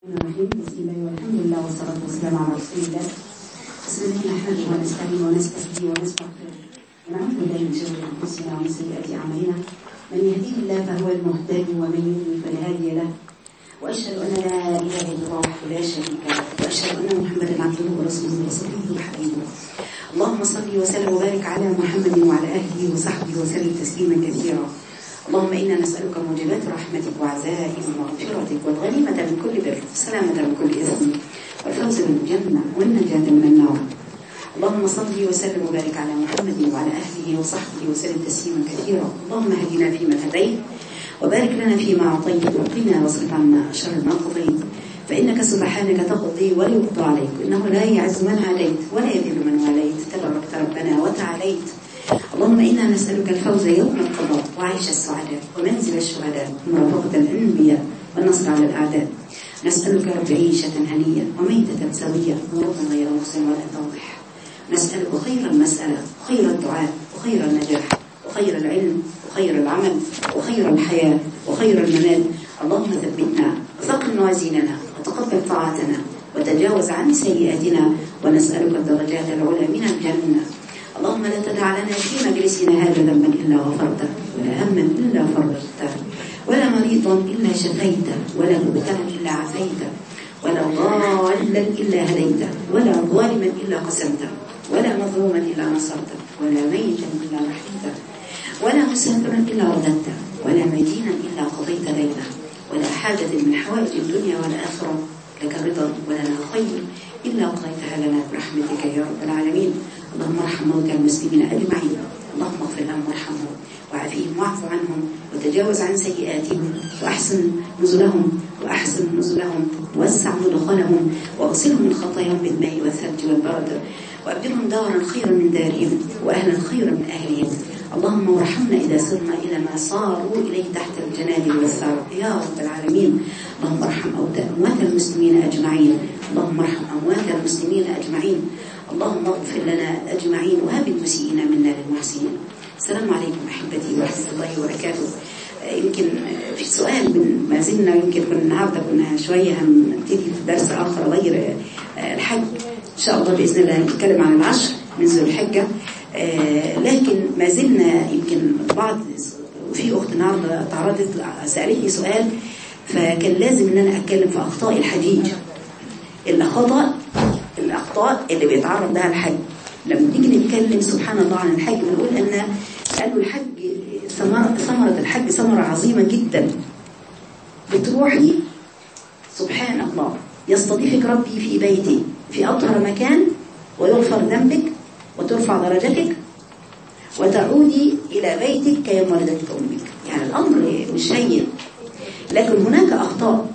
الرحيم بسم الله والحمد لله والصلاة والسلام على رسول الله بسم الله نحمده ونستعين ونستهدي ونستغفر ونعوذ بالله من شرور أنفسنا ومن سيئات أعمالنا من يهديه الله فهو المهتدي ومن يضلل فلا هادي له وأشهد أن لا إله إلا الله وحده لا شريك له وأشهد أن محمدا عبده ورسوله وصفيه وحبيبه اللهم صل وسلم وبارك على محمد وعلى آله وصحبه وسلم تسليما كثيرا اللهم إنا نسألك موجبات رحمتك وعزائم مغفرتك والغنيمة من كل بر والسلامة من كل إثم والفوز بالجنة والنجاة من النار اللهم صل وسلم وبارك على محمد وعلى أهله وصحبه وسلم تسليما كثيرا اللهم هدنا فيمن هديت وبارك لنا فيما أعطيت وقنا واصرف عنا شر ما قضيت فإنك سبحانك تقضي ولا يقضى عليك إنه لا يعز من عليت ولا يذل من واليت تباركت ربنا وتعاليت اللهم إنا نسألك الفوز يوم القضاء وعيش السعداء ومنزل الشهداء ومرافقة الأنبياء والنصر على الأعداء نسألك رب عيشة هنية وميتة سوية وربا غير مخزن ولا طاوح نسألك خير المسألة وخير الدعاء وخير النجاح وخير العلم وخير العمل وخير الحياة وخير الممات اللهم ثبتنا وثقل موازيننا وتقبل طاعتنا وتجاوز عن سيئاتنا ونسألك الدرجات العلى من الجنة اللهم لا تدع لنا في مجلسنا هذا ذنبا إلا غفرته ولا هما إلا فرجته ولا مريضا إلا شفيته ولا مبتلا إلا عافيته ولا ضالا إلا هديته ولا ظالما إلا قسمته ولا مظلوما إلا نصرته ولا ميتا إلا رحمته ولا مسافرا إلا رددته ولا مدينا إلا قضيت دينه ولا حاجة من حوائج الدنيا والآخرة لك رضا ولا لها خير إلا قضيتها لنا برحمتك يا رب العالمين اللهم ارحم موتى المسلمين أجمعين اللهم اغفر لهم وارحمهم وعافيهم واعف عنهم وتجاوز عن سيئاتهم وأحسن نزلهم وأحسن نزلهم ووسع مدخلهم واغسلهم من خطاياهم بالماء والثلج والبرد وأبدلهم دارا خيرا من دارهم وأهلا خيرا من أهلهم اللهم وارحمنا إذا سرنا إلى ما صاروا إليه تحت الجناب والثار يا رب العالمين اللهم ارحم أموات المسلمين أجمعين اللهم ارحم أموات المسلمين أجمعين اللهم اغفر لنا أجمعين وهب المسيئين منا للمحسنين السلام عليكم أحبتي ورحمة الله وبركاته يمكن في سؤال ما زلنا يمكن كنا النهاردة كنا شوية هنبتدي في درس آخر غير الحج إن شاء الله بإذن الله هنتكلم عن العشر من ذو الحجة لكن ما زلنا يمكن بعض في أخت النهاردة تعرضت سألتني سؤال فكان لازم ان انا اتكلم في اخطاء الحجيج الخطأ الاخطاء اللي بيتعرض لها الحج لما نيجي نتكلم سبحان الله عن الحج بنقول ان قالوا الحج ثمرة ثمرة الحج ثمرة عظيمة جدا بتروحي سبحان الله يستضيفك ربي في بيتي في أطهر مكان ويغفر ذنبك وترفع درجتك وتعودي إلى بيتك كيوم ولدتك أمك يعني الأمر مش هين لكن هناك أخطاء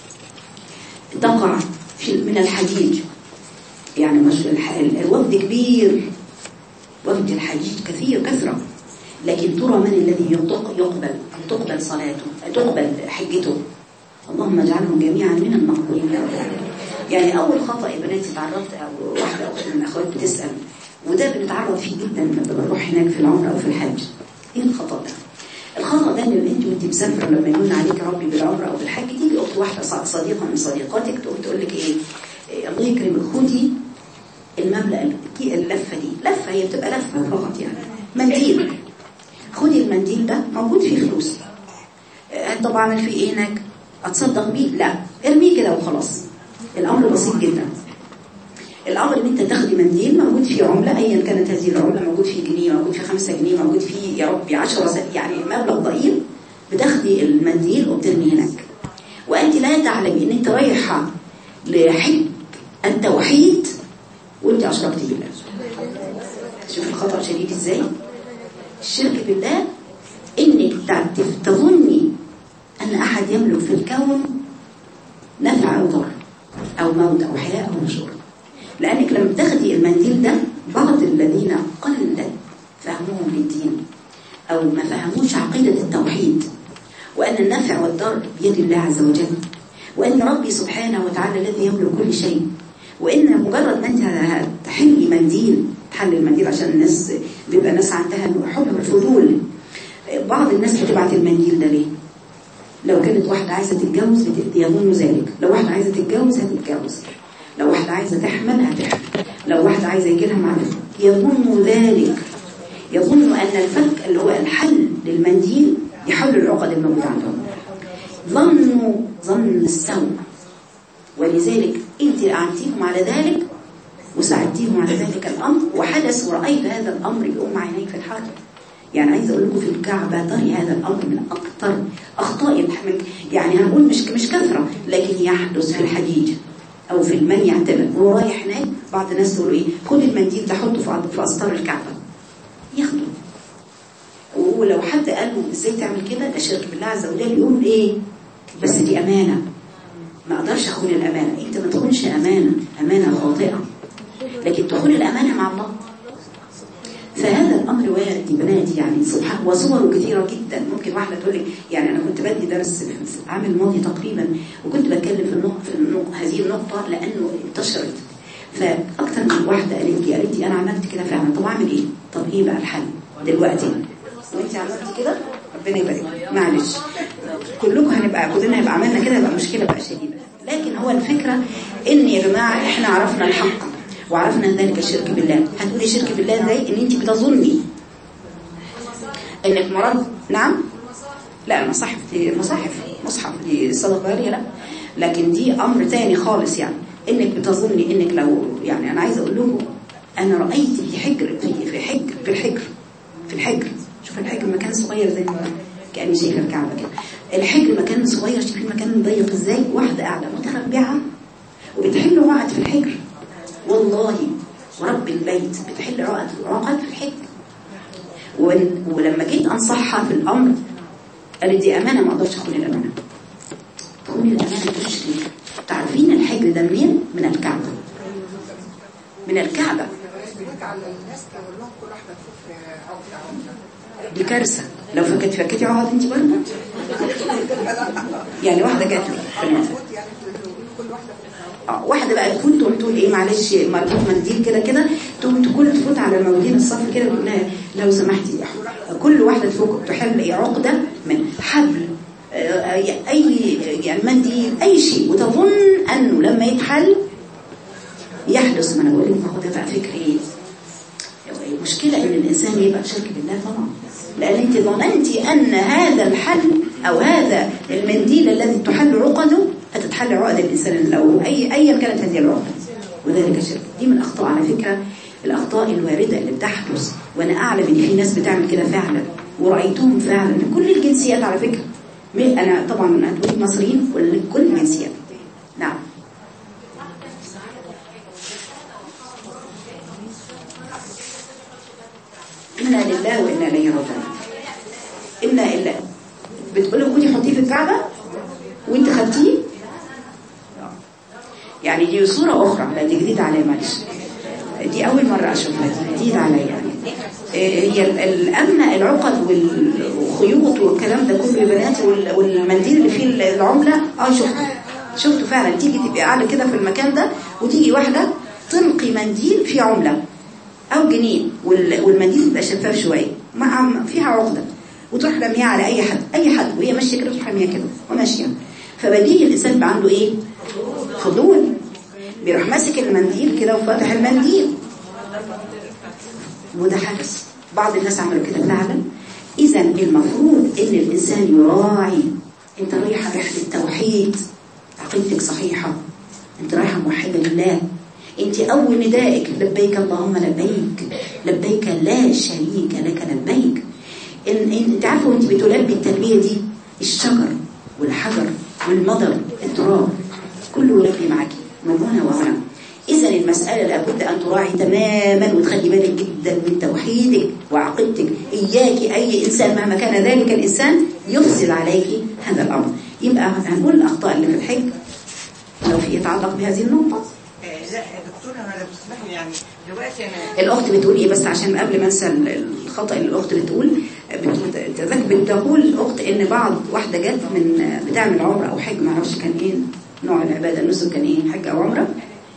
تقع في من الحجيج يعني مش الوفد كبير وفد الحجيج كثير كثرة لكن ترى من الذي يقبل تقبل صلاته تقبل حجته اللهم اجعلهم جميعا من المقبولين يعني أول خطأ يا بناتي تعرضت أو واحدة أخت من الأخوات بتسأل وده بنتعرض فيه جدا لما بنروح هناك في العمرة أو في الحج إيه الخطأ ده؟ الخطأ ده ان انت وانت مسافره لما يمن عليك ربي بالعمره او بالحج تيجي اخت واحده صديقه من صديقاتك تقوم تقول لك ايه, إيه الله يكرمك خدي المملأ اللفه دي لفه هي بتبقى لفه فقط يعني منديل خدي المنديل ده موجود فيه فلوس طب اعمل فيه ايه هناك اتصدق بيه لا ارميه كده وخلاص الامر بسيط جدا الامر ان انت تاخدي منديل موجود فيه عمله ايا كانت هذه العمله موجود فيه جنيه موجود فيه 5 جنيه موجود فيه يا ربي 10 يعني مبلغ ضئيل بتاخدي المنديل وبترمي هناك وانت لا تعلمي ان انت رايحه لحج التوحيد وانت اشركتي بالله شوف الخطا شديد ازاي الشرك بالله انك تظني ان احد يملك في الكون نفع او ضر او موت او حياه او نشور لأنك لما تاخدي المنديل ده بعض الذين قل فهمهم للدين أو ما فهموش عقيدة التوحيد وأن النفع والضر بيد الله عز وجل وأن ربي سبحانه وتعالى الذي يملك كل شيء وإن مجرد ما أنت تحلي منديل تحلي المنديل عشان الناس بيبقى الناس عندها حب الفضول بعض الناس بتبعت المنديل ده ليه؟ لو كانت واحدة عايزة تتجوز بت- يظن ذلك لو واحدة عايزة تتجوز هتتجوز لو واحدة عايزة تحمل هتحمل لو واحدة عايزة يجيلها معرفة يظن ذلك يظن أن الفك اللي هو الحل للمنديل يحل العقد الموجودة عندهم ظنوا ظن السوء ولذلك انت اعنتيهم على ذلك وساعدتيهم على ذلك الامر وحدث ورأيت هذا الامر يقوم عينيك في الحاجة يعني عايز اقول لكم في الكعبة تري هذا الامر من اكثر اخطاء الحمل يعني هنقول مش مش كثرة لكن يحدث في الحجيج او في المن يعتمر وهو رايح هناك بعض الناس تقول ايه خد المنديل ده حطه في عض- في اسطار الكعبة ياخده ولو حد قال له ازاي تعمل كده ده شرك بالله عز وجل يقول ايه بس دي امانه ما اقدرش اخون الامانه انت ما تخونش امانه امانه خاطئه لكن تخون الامانه مع الله فهذا الامر وارد يا بناتي يعني سبحان وصوره كثيره جدا ممكن واحده تقول لي يعني انا كنت بدي درس في العام الماضي تقريبا وكنت بتكلم في النقطه في النقطة هذه النقطه لانه انتشرت فاكثر من واحده قالت لي قالت لي انا عملت كده فعلا طب اعمل ايه طب ايه بقى الحل دلوقتي وانت عملتي كده ربنا يبارك معلش كلكم هنبقى كلنا هيبقى عملنا كده يبقى مشكله بقى شديده لكن هو الفكره ان يا جماعه احنا عرفنا الحق وعرفنا ان ذلك الشرك بالله هتقولي شرك بالله ازاي ان انت بتظني انك مرض نعم لا المصاحف دي مصاحف مصحف دي صدقه غاليه لا لكن دي امر تاني خالص يعني انك بتظني انك لو يعني انا عايزه اقول لكم انا رايت في حجر في في حجر في الحجر في الحجر شوف الحجر مكان صغير زي ما كاني شايفه الكعبه كده الحجر مكان صغير شوفي المكان ضيق ازاي واحده قاعده متربعه وبتحل عقد في الحجر والله ورب البيت بتحل عقد عقد في الحجر ول- ولما جيت انصحها في الامر قالت دي امانه ما اقدرش اخون الامانه تخون الامانه تشرك تعرفين الحجر ده منين من الكعبه من الكعبه بنيت على الناس تقول لهم كل واحده تفك عقد عقد دي كارثه لو فكت فكتي عقد انت برضه يعني واحده جات لي في المنزل المفروض يعني تقول كل واحده تفك عقد اه واحده بقى تكون تقول تقول ايه معلش مربوط منديل كده كده تقوم تكون تفوت على الموالين الصف كده تقول لها لو سمحتي يا أحمد، كل واحده تفك تحل ايه عقده من حبل آه، اي يعني منديل اي شيء وتظن انه لما يتحل يحدث ما انا بقول لك ما هو ده بقى فكر ايه المشكله ان الانسان يبقى شرك بالله طبعا لان انت ظننتي ان هذا الحل او هذا المنديل الذي تحل عقده هتتحل عقد الانسان الاول اي ايا كانت هذه العقد وذلك شرك دي من الاخطاء على فكره الاخطاء الوارده اللي بتحدث وانا اعلم ان في ناس بتعمل كده فعلا ورايتهم فعلا من كل الجنسيات على فكره من- انا طبعا هتقولي مصريين ولا كل الجنسيات نعم إنا لله وإنا إليه راجعون إنا إلا بتقول له خدي حطيه في الكعبة وانت خدتيه يعني دي صورة أخرى لا دي جديدة عليا معلش دي أول مرة أشوفها دي جديدة عليا يعني إيه هي ال- الأمن العقد والخيوط والكلام ده كله يا بناتي وال- والمنديل اللي فيه العملة اه شفته شفته فعلا تيجي تبقى قاعدة كده في المكان ده وتيجي واحدة تلقي منديل فيه عملة او جنيه وال- والمنديل يبقى شفاف شويه مع فيها عقده وتروح رميها على اي حد اي حد وهي ماشيه كده تروح رميها كده وماشيه فبديهي الانسان بقى عنده ايه فضول بيروح ماسك المنديل كده وفاتح المنديل وده حدث بعض الناس عملوا كده فعلا اذا المفروض ان الانسان يراعي انت رايحه رحله توحيد عقيدتك صحيحه انت رايحه موحده لله انت اول ندائك لبيك اللهم لبيك لبيك لا شريك لك لبيك ان ان- انت عارفه وانت بتلبي التلبيه دي الشجر والحجر والمطر التراب كله يلبي معاكي من هنا وهنا اذا المساله لابد ان تراعي تماما وتخلي بالك جدا من توحيدك وعقيدتك اياك اي انسان مهما كان ذلك الانسان يفسد عليك هذا الامر يبقى هنقول الاخطاء اللي في الحج لو في يتعلق بهذه النقطه آه، لا يا دكتورة أنا لو تسمحي يعني دلوقتي أنا الأخت بتقول إيه بس عشان قبل ما أنسى ال- الخطأ اللي الأخت بتقول بتقول تذك- بتقول الأخت إن بعض واحدة جت من بتعمل عمرة أو حج معرفش كان إيه نوع العبادة النسك كان إيه حج أو عمرة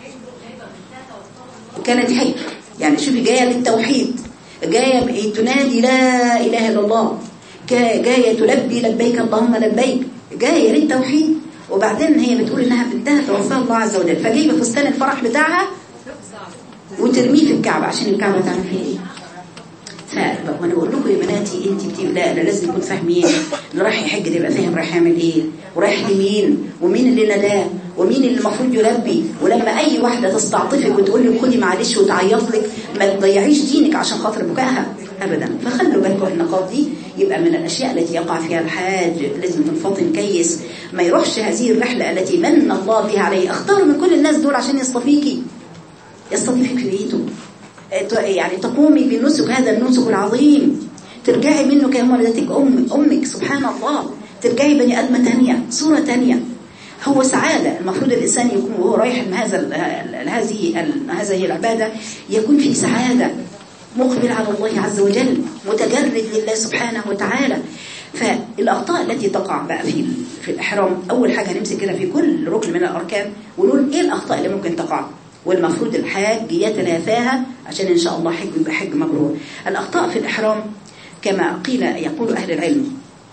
كانت حج يعني شوفي جاية للتوحيد جاية بإيه؟ تنادي لا إله إلا الله كا- جاية تلبي لبيك اللهم لبيك جايه للتوحيد وبعدين هي بتقول انها بنتها توفاها الله عز وجل فجايبه فستان الفرح بتاعها وترميه في الكعبه عشان الكعبه تعمل فيه ايه ف- وانا بقول لكم يا بناتي انت بتبقى لا لا لازم نكون فاهمين اللي رايح يحج ده يبقى فاهم رايح يعمل ايه ورايح لمين ومين اللي نداه ومين اللي المفروض يلبي ولما اي واحده تستعطفك وتقول لك خدي معلش وتعيط لك ما تضيعيش دينك عشان خاطر بكائها ابدا فخلوا بالكم النقاط دي يبقى من الاشياء التي يقع فيها الحاج لازم تنفطن كيس ما يروحش هذه الرحله التي من الله بها عليه اختاروا من كل الناس دول عشان يصطفيكي يستضيفك في بيته يعني تقومي بالنسك هذا النسك العظيم ترجعي منه كأم ولدتك أم أمك سبحان الله ترجعي بني آدمة تانية صورة تانية هو سعادة المفروض الإنسان يكون وهو رايح هذا ال- هذه ال- هذه العبادة يكون في سعادة مقبل على الله عز وجل متجرد لله سبحانه وتعالى فالأخطاء التي تقع بقى في في الإحرام أول حاجة هنمسك كده في كل ركن من الأركان ونقول إيه الأخطاء اللي ممكن تقع والمفروض الحاج يتلافاها عشان إن شاء الله حج يبقى حج مبرور الأخطاء في الإحرام كما قيل يقول أهل العلم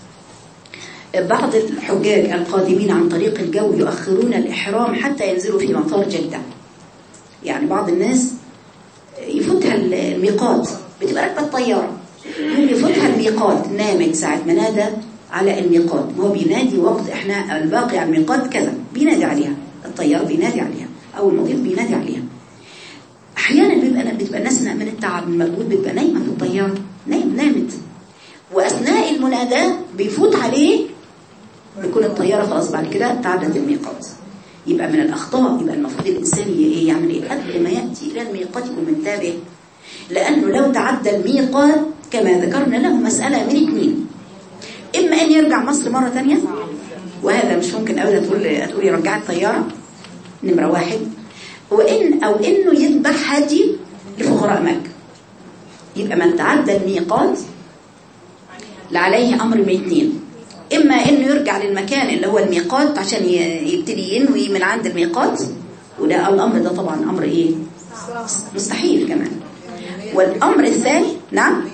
بعض الحجاج القادمين عن طريق الجو يؤخرون الإحرام حتى ينزلوا في مطار جدة يعني بعض الناس يفوتها الميقات بتبقى راكبه الطيارة يوم يفوتها الميقات نامت ساعة ما نادى على الميقات ما هو بينادي وقت احنا الباقي على الميقات كذا بينادي عليها الطيار بينادي عليها أو المضيف بينادي عليها أحيانا بيبقى بتبقى الناس من التعب من المجهود بتبقى نايمة في الطيارة نايم نامت وأثناء المناداة بيفوت عليه بيكون الطيارة خلاص بعد كده تعدت الميقات يبقى من الأخطاء يبقى المفروض الإنسان ي- يعمل إيه قبل ما يأتي إلى الميقات يكون منتبه لأنه لو تعدى الميقات كما ذكرنا له مسألة من اثنين إما أن يرجع مصر مرة تانية وهذا مش ممكن أبدا تقول تقولي رجعت الطيارة نمرة واحد وإن أو إنه يذبح هدي لفقراء مكة يبقى من تعدى الميقات لعليه أمر من اثنين إما إنه يرجع للمكان اللي هو الميقات عشان ي- يبتدي ينوي من عند الميقات وده الأمر ده طبعا أمر إيه مستحيل كمان والأمر الثاني نعم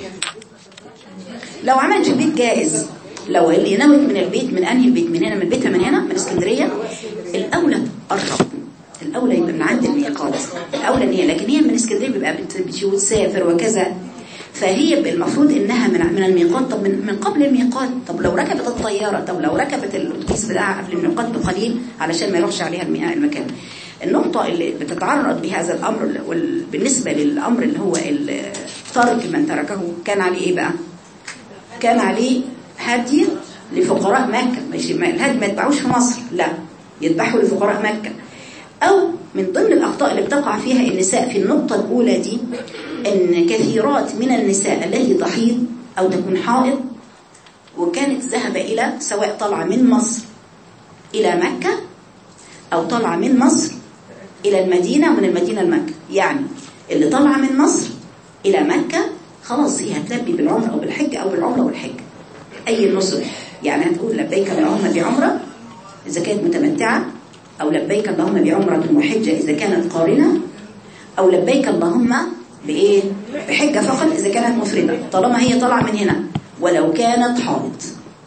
لو عمل في البيت جائز لو اللي نوت من البيت من أنهي البيت من هنا من بيتها من هنا من اسكندرية الأولى قرب الأولى يبقى من عند الميقات الأولى إن هي لكن هي من اسكندرية بيبقى بت- بت- بتسافر وكذا فهي المفروض انها من من الميقات طب من, من قبل الميقات طب لو ركبت الطياره طب لو ركبت الاتوبيس بتاعها قبل الميقات بقليل علشان ما يروحش عليها المي- المكان النقطة اللي بتتعرض بهذا الأمر وال- بالنسبة للأمر اللي هو ال- ترك من تركه كان عليه إيه بقى؟ كان عليه هدي لفقراء مكة مش ما- الهدي ما يتباعوش في مصر لا يذبحوا لفقراء مكة أو من ضمن الأخطاء اللي بتقع فيها النساء في النقطة الأولى دي أن كثيرات من النساء التي تحيض أو تكون حائض وكانت ذهب إلى سواء طالعة من مصر إلى مكة أو طالعة من مصر إلى المدينة ومن المدينة لمكة يعني اللي طالعة من مصر إلى مكة خلاص هي هتلبي بالعمرة أو بالحج أو بالعمرة والحج أي نسك يعني هتقول لبيك اللهم بعمرة إذا كانت متمتعة أو لبيك اللهم بعمرة وحجة إذا كانت قارنة أو لبيك اللهم بإيه؟ بحجة فقط إذا كانت مفردة طالما هي طالعة من هنا ولو كانت حائض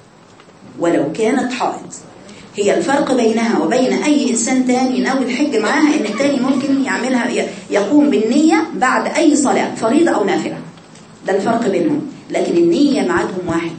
ولو كانت حائض هي الفرق بينها وبين أي إنسان تاني ناوي الحج معاها إن التاني ممكن يعملها ي- يقوم بالنية بعد أي صلاة فريضة أو نافلة ده الفرق بينهم لكن النية معادهم واحد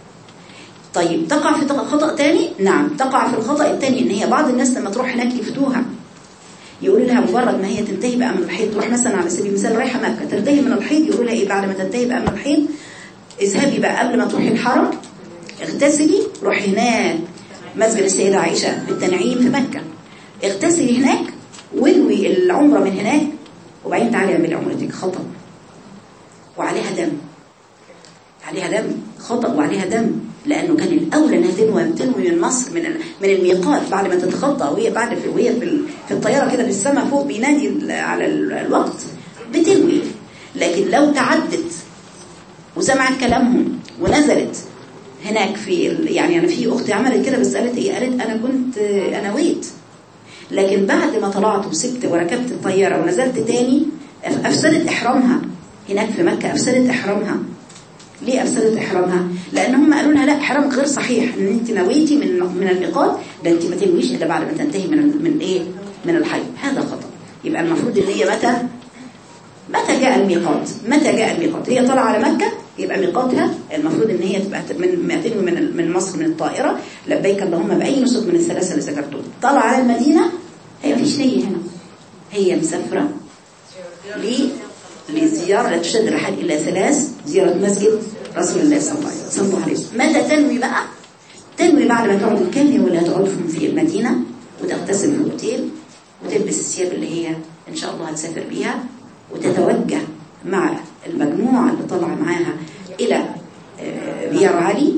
طيب تقع في خطأ تاني نعم تقع في الخطأ التاني إن هي بعض الناس لما تروح هناك يفتوها يقولوا لها مجرد ما هي تنتهي بقى من الحيض تروح مثلا على سبيل المثال رايحه مكه تنتهي من الحيض يقولوا لها ايه بعد ما تنتهي بقى من الحيض اذهبي بقى قبل ما تروحي الحرم اغتسلي روحي هناك مسجد السيده عائشه بالتنعيم في مكه اغتسلي هناك وانوي العمره من هناك وبعدين تعالي اعملي عمرتك خطأ وعليها دم عليها دم خطأ وعليها دم لأنه كان الأولى أنها تنوي تنوي من مصر من ال- من الميقات بعد ما تتخطى وهي بعد في وهي في, ال- في الطيارة كده في السماء فوق بينادي ال- على ال- الوقت بتنوي لكن لو تعدت وسمعت كلامهم ونزلت هناك في ال- يعني أنا في أختي عملت كده بس قالت إيه قالت أنا كنت أنا ويت لكن بعد ما طلعت وسبت وركبت الطيارة ونزلت تاني أف- أفسدت إحرامها هناك في مكة أفسدت إحرامها ليه افسدت احرامها لان هم قالوا لها لا احرامك غير صحيح ان انت نويتي من من الميقات ده انت ما تنويش الا بعد ما تنتهي من من ايه من الحيض هذا خطا يبقى المفروض ان هي متى متى جاء الميقات متى جاء الميقات هي طالعه على مكه يبقى ميقاتها المفروض ان هي تبقى من ما تنوي من من مصر من الطائره لبيك اللهم باي نسك من الثلاثه اللي ذكرتهم طالعه على المدينه هي مفيش نيه هنا هي مسافره ليه لزيارة لا تشد الرحال إلى ثلاث زيارة مسجد رسول الله صلى الله عليه وسلم صلى الله عليه وسلم ماذا تنوي بقى تنوي بعد ما تقعد كام يوم ولا تقعدهم في المدينة وتغتسل في الأوتيل وتلبس الثياب اللي هي إن شاء الله هتسافر بيها وتتوجه مع المجموعة اللي طالعة معاها إلى آه، بيار علي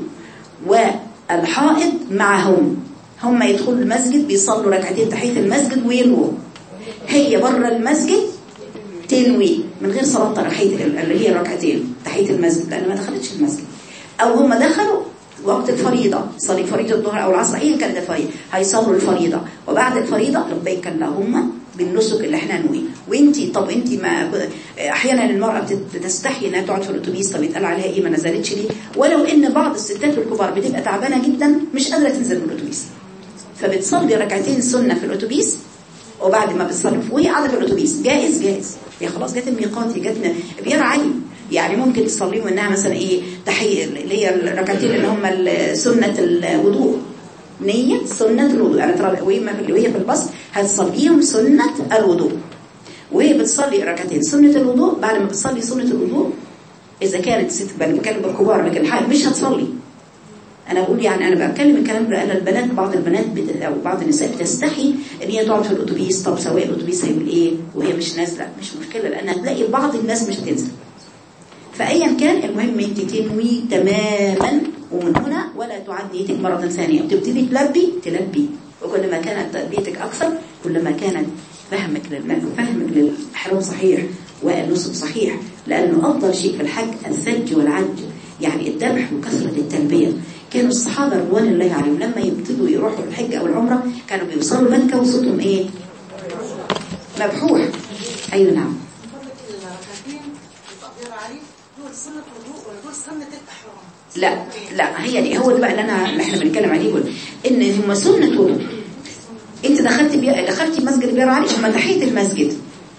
والحائض معهم هم يدخلوا المسجد بيصلوا ركعتين تحية المسجد وينووا هي بره المسجد تنوي من غير صلاة تحية اللي هي ركعتين تحية المسجد لأن ما دخلتش المسجد أو هم دخلوا وقت الفريضة صلي فريضة الظهر أو العصر أيا كانت الفريضة هيصلوا الفريضة وبعد الفريضة لبيك اللهم بالنسك اللي احنا نوي وانتي طب انتي ما احيانا المرأة بتت- بتستحي انها تقعد في الاتوبيس طب يتقال عليها ايه ما نزلتش ليه ولو ان بعض الستات الكبار بتبقى تعبانة جدا مش قادرة تنزل من الاتوبيس فبتصلي ركعتين سنة في الاتوبيس وبعد ما بتصلي وهي قاعده في الاتوبيس جائز جائز هي خلاص جت الميقات هي جت بيار عالي يعني ممكن تصلي منها مثلا ايه تحيه اللي هي الركعتين اللي هم ال- سنه الوضوء نيه سنه الوضوء يعني ترى وهي ما- وهي في البص هتصليهم سنه الوضوء وهي بتصلي ركعتين سنه الوضوء بعد ما بتصلي سنه الوضوء اذا كانت ست بل بتكلم بالكبار لكن الحائض مش هتصلي انا بقول يعني انا بتكلم الكلام ده لان البنات بعض البنات بت... او بعض النساء بتستحي ان هي تقعد في الاتوبيس طب سواق الاتوبيس هيقول ايه وهي مش نازله مش مشكله لان هتلاقي بعض الناس مش هتنزل فايا كان المهم انت تنوي تماما ومن هنا ولا تعد نيتك مره ثانيه وتبتدي تلبي تلبي وكل ما كانت تلبيتك اكثر كل ما كانت فهمك للم... فهمك للاحرام صحيح والنسك صحيح لانه افضل شيء في الحج الثلج والعج يعني الذبح وكثره التلبيه كانوا الصحابه رضوان الله عليهم لما يبتدوا يروحوا الحج او العمره كانوا بيوصلوا مكه وصوتهم ايه مبحوح ايوه نعم فضلت الركعتين التقدير عليه دول سنة الوضوء ولا دول سنة الإحرام لا لا هي دي هو ده بقى اللي انا اللي احنا بنتكلم عليه يقول ان هم سنه وضوء انت دخلت بي... دخلتي مسجد بير علي هم تحيه المسجد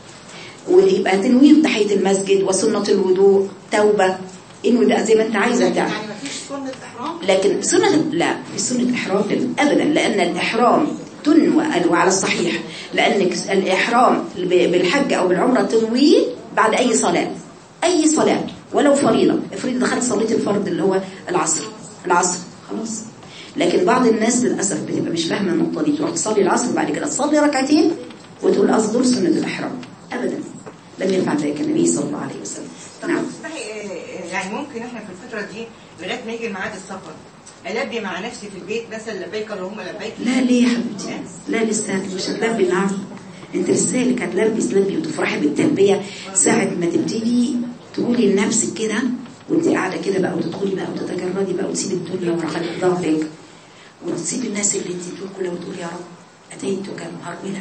ويبقى تنوين تحيه المسجد وسنه الوضوء توبه انوي بقى زي ما انت عايزه تعمل يعني مفيش سنة إحرام لكن سنة لا في سنة إحرام أبدا لأن الإحرام تنوى على الصحيح لأن الإحرام ب- بالحج أو بالعمرة تنويه بعد أي صلاة أي صلاة ولو فريضة افرضي دخلت صليت الفرض اللي هو العصر العصر خلاص لكن بعض الناس للأسف بتبقى مش فاهمة النقطة دي تروح تصلي العصر بعد كده تصلي ركعتين وتقول أصدر سنة الإحرام أبدا لم يفعل ذلك النبي صلى الله عليه وسلم طب نعم تستحي آه، يعني ممكن احنا في الفترة دي لغاية ما يجي ميعاد السفر ألبي مع نفسي في البيت مثلا لبيك اللهم لبيك لا ليه يا حبيبتي لا لسه مش هتلبي نعم انت لسه اللي هتلبي تلبي وتفرحي بالتلبية ساعة ما تبتدي تقولي لنفسك كده وانت قاعدة كده بقى وتدخلي بقى وتتجردي بقى وتسيبي الدنيا ورخلت ضغطك وتسيبي الناس اللي انت تقول كلها وتقولي يا رب أتيتك مهرولة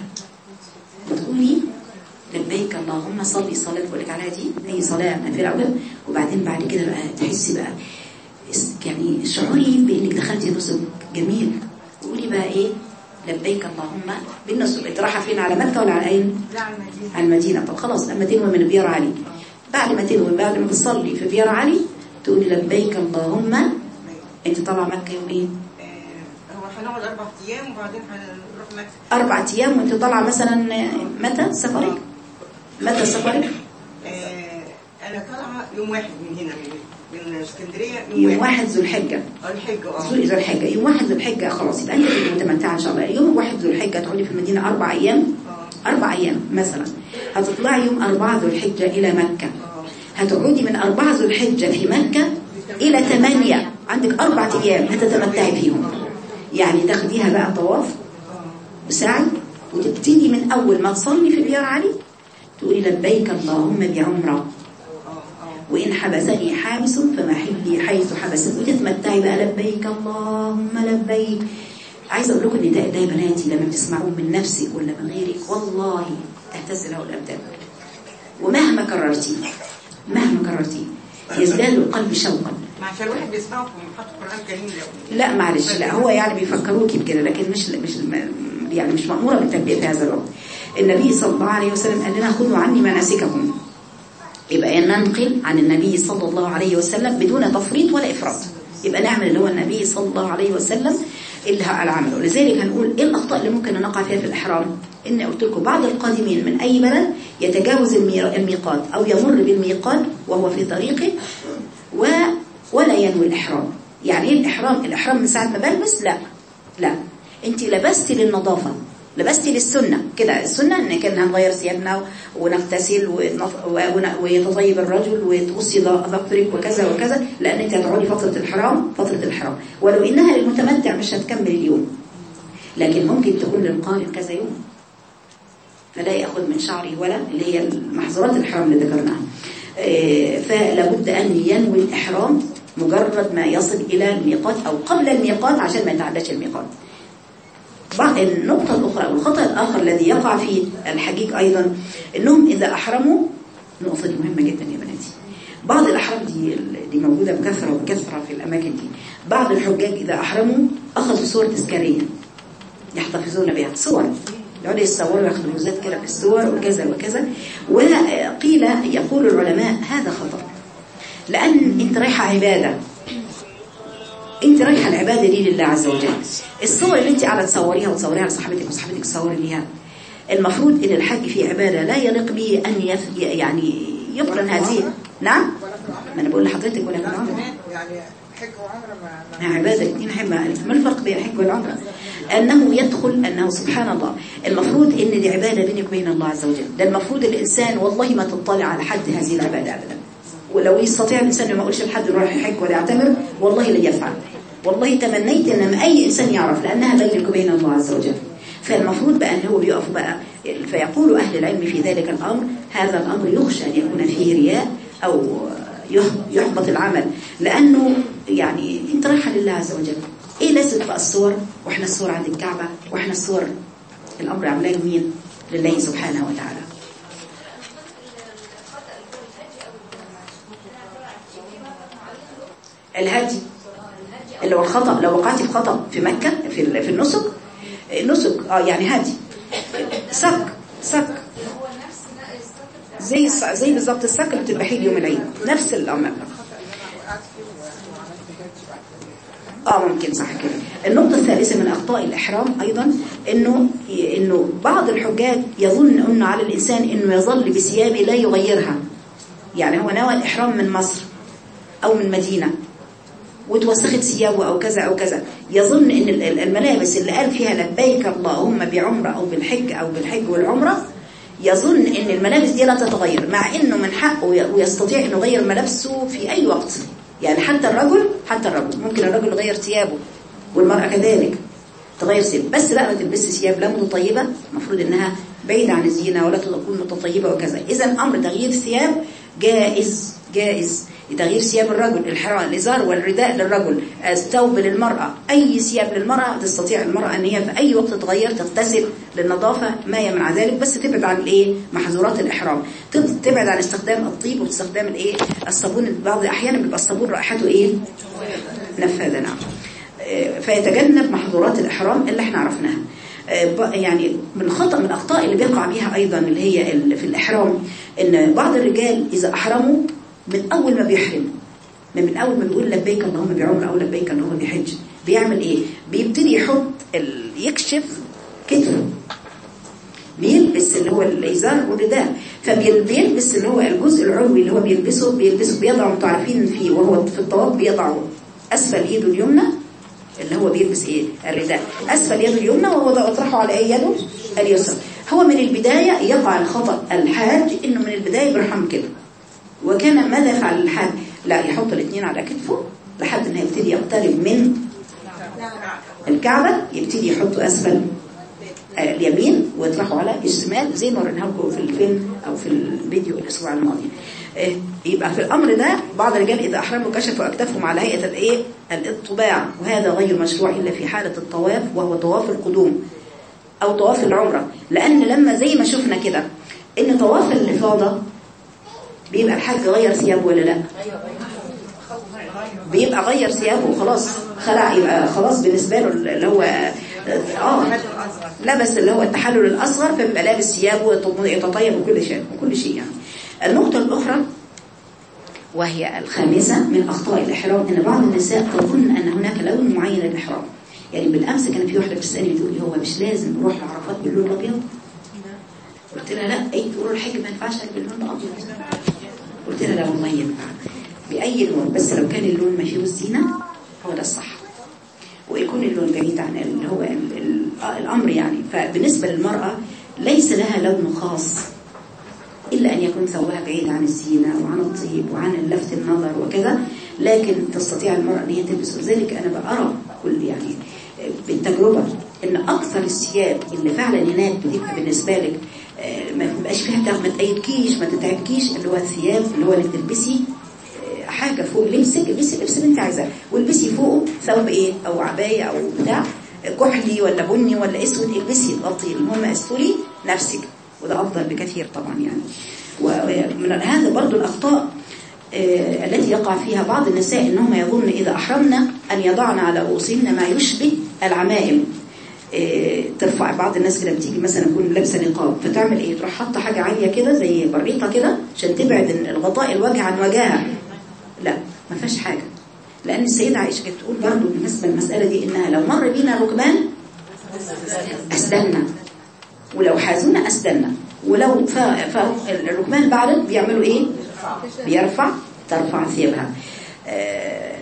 وتقولي لبيك اللهم صلي صلاة بقول لك عليها دي هي صلاة نافلة أولا وبعدين بعد كده بقى تحسي بقى اس- يعني شعوري بانك دخلتي نسك جميل وقولي بقى ايه لبيك اللهم بالنسك انت رايحه فين على مكه ولا على اين لا على المدينة على المدينه طب خلاص لما تنوي من بيار علي بعد ما تنوي بعد ما تصلي في بيار علي تقولي لبيك اللهم انت طالعه مكه يوم ايه آه، هو هنقعد أربع أيام وبعدين هنروح مكة اربع ايام وانت طالعه مثلا متى سفرك متى سفرك آه، أنا طالعة يوم واحد من هنا من من اسكندرية يوم واحد ذو الحجه آه، الحج اه ذو ذو الحجه يوم واحد ذو الحجه خلاص يبقى انت تبقي متمتعه ان شاء الله يوم واحد ذو الحجه تقعدي في المدينه اربع ايام اه أربع أيام مثلا هتطلعي يوم أربعة ذو الحجة إلى مكة اه هتقعدي من أربعة ذو الحجة في مكة إلى ثمانية عندك أربع أيام هتتمتعي فيهم يعني تاخديها بقى طواف وسعي وتبتدي من أول ما تصلي في بيار علي تقولي لبيك اللهم بعمرة اه اه وإن حبسني حابس فمحلي حيث حبسني وتتمتعي بقى لبيك اللهم لبيك عايزة أقول لكم إن ده ده يا بناتي لما بتسمعوه من نفسك ولا من غيرك والله تهتز له الأبدان ومهما كررتيه مهما كررتيه يزداد القلب شوقا ما عشان الواحد بيسمعه في محط القرآن الكريم لو لا معلش لا هو يعني بيفكروكي بكده لكن مش مش يعني مش مأمورة بالتلبية في هذا الوقت النبي صلى الله عليه وسلم قال لنا خذوا عني مناسككم يبقى ننقل عن النبي صلى الله عليه وسلم بدون تفريط ولا إفراط يبقى نعمل اللي هو النبي صلى الله عليه وسلم اللي عمله لذلك هنقول ايه الأخطاء اللي ممكن نقع فيها في الإحرام إن قلت لكم بعض القادمين من أي بلد يتجاوز المي- الميقات أو يمر بالميقات وهو في طريقه و ولا ينوي الإحرام يعني ايه الإحرام الإحرام من ساعة ما بلبس لا لا انت لبستي للنظافة لبستي للسنة كده السنة ان كان هنغير ثيابنا ونغتسل ونف- ون- ويتطيب الرجل وتقصي ض- ظفرك وكذا وكذا لان انت هتقعدي فترة الحرام فترة الحرام ولو انها للمتمتع مش هتكمل اليوم لكن ممكن تكون للقارئ كذا يوم فلا يأخذ من شعره ولا اللي هي محظورات الحرام اللي ذكرناها آه، فلا بد أن ينوي الإحرام مجرد ما يصل إلى الميقات أو قبل الميقات عشان ما يتعداش الميقات بعض النقطة الأخرى أو الخطأ الآخر الذي يقع في الحجيج أيضا أنهم إذا أحرموا النقطة دي مهمة جدا يا بناتي بعض الأحرام دي دي موجودة بكثرة وبكثرة في الأماكن دي بعض الحجاج إذا أحرموا أخذوا صور تذكارية يحتفظون بها صور يقعدوا يتصوروا ياخدوا لوزات كده في الصور وكذا وكذا وقيل يقول العلماء هذا خطأ لأن أنت رايحة عبادة انت رايحه العباده دي لله عز وجل الصور اللي انت قاعده تصوريها وتصوريها لصاحبتك وصاحبتك تصوري ليها المفروض ان الحج في عباده لا يليق به ان يف... يعني يقرن هذه نعم ما انا بقول لحضرتك ولا في العمره يعني حج وعمره ما ما عبادة الاثنين حمى ما الفرق بين الحج والعمرة أنه يدخل أنه سبحان الله المفروض أن دي عبادة بينك وبين الله عز وجل ده المفروض الإنسان والله ما تطلع على حد هذه العبادة أبدا ولو يستطيع الإنسان إنه ما يقولش لحد يروح يحج ولا يعتمر والله لا يفعل والله تمنيت أن أي إنسان يعرف لأنها بينك وبين الله عز وجل فالمفروض بقى أن هو بيقف بقى فيقول أهل العلم في ذلك الأمر هذا الأمر يخشى أن يكون فيه رياء أو يحبط العمل لأنه يعني أنت رايحة لله عز وجل إيه لازم بقى الصور وإحنا الصور عند الكعبة وإحنا الصور الأمر عملاه مين لله سبحانه وتعالى الهدي اللي هو الخطأ لو وقعتي في خطأ في مكة في ال- في النسك نسك اه يعني هدي سك سك زي الس- زي بالظبط السك اللي بتذبحيه يوم العيد نفس الامر اه ممكن صح كده النقطة الثالثة من أخطاء الإحرام أيضا إنه إنه بعض الحجاج يظن إنه على الإنسان إنه يظل بثيابه لا يغيرها يعني هو نوى الإحرام من مصر أو من مدينة وتوسخت ثيابه أو كذا أو كذا يظن إن ال- ال- الملابس اللي قال فيها لبيك اللهم بعمرة أو بالحج أو بالحج والعمرة يظن إن الملابس دي لا تتغير مع إنه من حقه ي- ويستطيع إنه يغير ملابسه في أي وقت يعني حتى الرجل حتى الرجل ممكن الرجل يغير ثيابه والمرأة كذلك تغير ثياب بس لا ما تلبسش ثياب لا متطيبة المفروض إنها بعيدة عن الزينة ولا تكون متطيبة وكذا إذا أمر تغيير الثياب جائز جائز تغيير ثياب الرجل الحرام الإزار والرداء للرجل الثوب للمرأة أي ثياب للمرأة تستطيع المرأة أن هي في أي وقت تغير تغتسل للنظافة ما يمنع ذلك بس تبعد عن الإيه محظورات الإحرام تب- تبعد عن استخدام الطيب واستخدام الإيه الصابون بعض الأحيان بيبقى الصابون رائحته إيه نفاذة نعم آه، فيتجنب محظورات الإحرام اللي احنا عرفناها آه، ب- يعني من خطأ من الأخطاء اللي بيقع بيها أيضا اللي هي ال- في الإحرام إن بعض الرجال إذا أحرموا من أول ما بيحرم من من أول ما بيقول لبيك اللهم بعمر أو لبيك اللهم بحج بيعمل إيه؟ بيبتدي يحط ال- يكشف كتفه بيلبس اللي هو الإزار والرداء فبيلبس اللي هو الجزء العلوي اللي هو بيلبسه بيلبسه بيضعه انتوا عارفين فيه وهو في الطواف بيضعه أسفل إيده اليمنى اللي هو بيلبس إيه الرداء أسفل يده اليمنى وهو ده أطرحه على أي يده اليسرى هو من البداية يقع الخطأ الحاج إنه من البداية بيرحم كده وكان ماذا يفعل الحاج لا يحط الاثنين على كتفه لحد ما يبتدي يقترب من الكعبة يبتدي يحطه أسفل آه، اليمين ويطرحوا على الشمال زي ما وريناها لكم في الفيلم او في الفيديو الاسبوع الماضي آه، يبقى في الامر ده بعض الرجال اذا احرموا كشفوا اكتافهم على هيئه الايه الاطباع وهذا غير مشروع الا في حاله الطواف وهو طواف القدوم او طواف العمره لان لما زي ما شفنا كده ان طواف الافاضه بيبقى الحاج غير ثيابه ولا لا بيبقى غير ثيابه وخلاص خلع يبقى خلاص بالنسبة له اللي هو اه الحجر الأصغر لبس اللي هو التحلل الأصغر فبيبقى لابس ثيابه ويتطيب وكل شيء وكل شيء يعني النقطة الأخرى وهي الخامسة من أخطاء الإحرام أن بعض النساء تظن أن هناك لون معين للإحرام يعني بالأمس كان في واحدة بتسألني بتقول لي هو مش لازم نروح لعرفات باللون الأبيض قلت لها لا أي تقولوا الحج ما ينفعش باللون الأبيض قلت لها لا والله ينفع بأي لون بس لو كان اللون ما فيه الزينة هو ده الصح ويكون اللون بعيد عن اللي هو ال- ال- الأمر يعني فبالنسبة للمرأة ليس لها لون خاص إلا أن يكون ثوبها بعيد عن الزينة وعن الطيب وعن لفت النظر وكذا لكن تستطيع المرأة أن هي تلبس ولذلك أنا بأرى كل يعني بالتجربة أن أكثر الثياب اللي فعلا هناك بتبقى بالنسبة لك آه، ما تبقاش فيها تعب ما تأيدكيش ما تتعبكيش اللي هو الثياب اللي هو اللي تلبسي آه، حاجة فوق لبسك البسي اللبس اللي انت عايزاه والبسي فوقه ثوب ايه او عباية او بتاع كحلي ولا بني ولا اسود البسي غطي المهم استري نفسك وده افضل بكثير طبعا يعني ومن هذا برضو الاخطاء آه، التي يقع فيها بعض النساء انهم يظن اذا احرمنا ان يضعن على رؤوسهن ما يشبه العمائم آه، ترفع بعض الناس كده بتيجي مثلا تكون لابسه نقاب فتعمل ايه تروح حاطه حاجه عاليه كده زي بريطه كده عشان تبعد الغطاء الوجه عن وجهها لا ما فيهاش حاجه لان السيده عائشه كانت تقول برضو بالنسبه للمساله دي انها لو مر بينا ركبان اسدلنا ولو حازونا اسدلنا ولو ف- ف- الركبان بعدت بيعملوا ايه بيرفع ترفع ثيابها آه،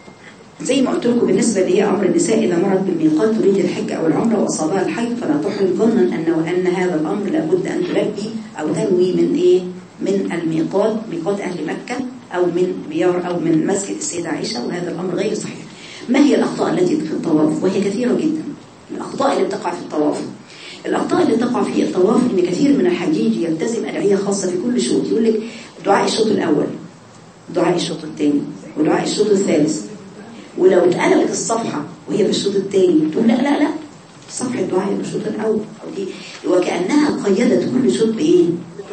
زي ما قلت لكم بالنسبة لي أمر النساء إذا مرت بالميقات تريد الحج أو العمرة وأصابها الحيض فلا تحرم ظنا أنه أن هذا الأمر لابد أن تلبي أو تنوي من إيه من الميقات ميقات أهل مكة أو من بيار أو من مسجد السيدة عائشة وهذا الأمر غير صحيح ما هي الأخطاء التي في الطواف وهي كثيرة جدا الأخطاء اللي بتقع في الطواف الأخطاء اللي تقع في الطواف إن كثير من الحجيج يلتزم أدعية خاصة في كل شوط يقول لك دعاء الشوط الأول دعاء الشوط الثاني ودعاء الشوط الثالث ولو اتقلبت الصفحة وهي في الشوط الثاني تقول لا لا لا صفحة دعاء في الشوط الأول أو دي وكأنها قيدت كل شوط بإيه؟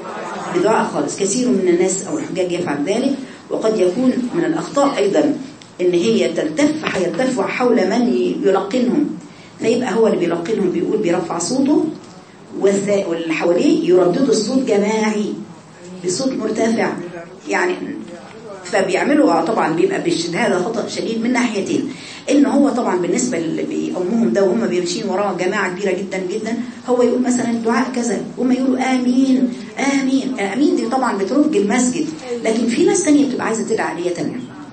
بدعاء خالص كثير من الناس أو الحجاج يفعل ذلك وقد يكون من الأخطاء أيضا إن هي تلتف حيلتف حول من يلقنهم فيبقى هو اللي بيلقنهم بيقول بيرفع صوته والثا- واللي حواليه يرددوا الصوت جماعي بصوت مرتفع يعني فبيعملوا آه طبعا بيبقى بالشد هذا خطأ شديد من ناحيتين ان هو طبعا بالنسبة اللي بيأمهم ده وهم بيمشين وراه جماعة كبيرة جدا جدا هو يقول مثلا الدعاء كذا هم يقولوا آمين آمين آمين دي طبعا بترج المسجد لكن في ناس تانية بتبقى عايزة تدعي عليه تانية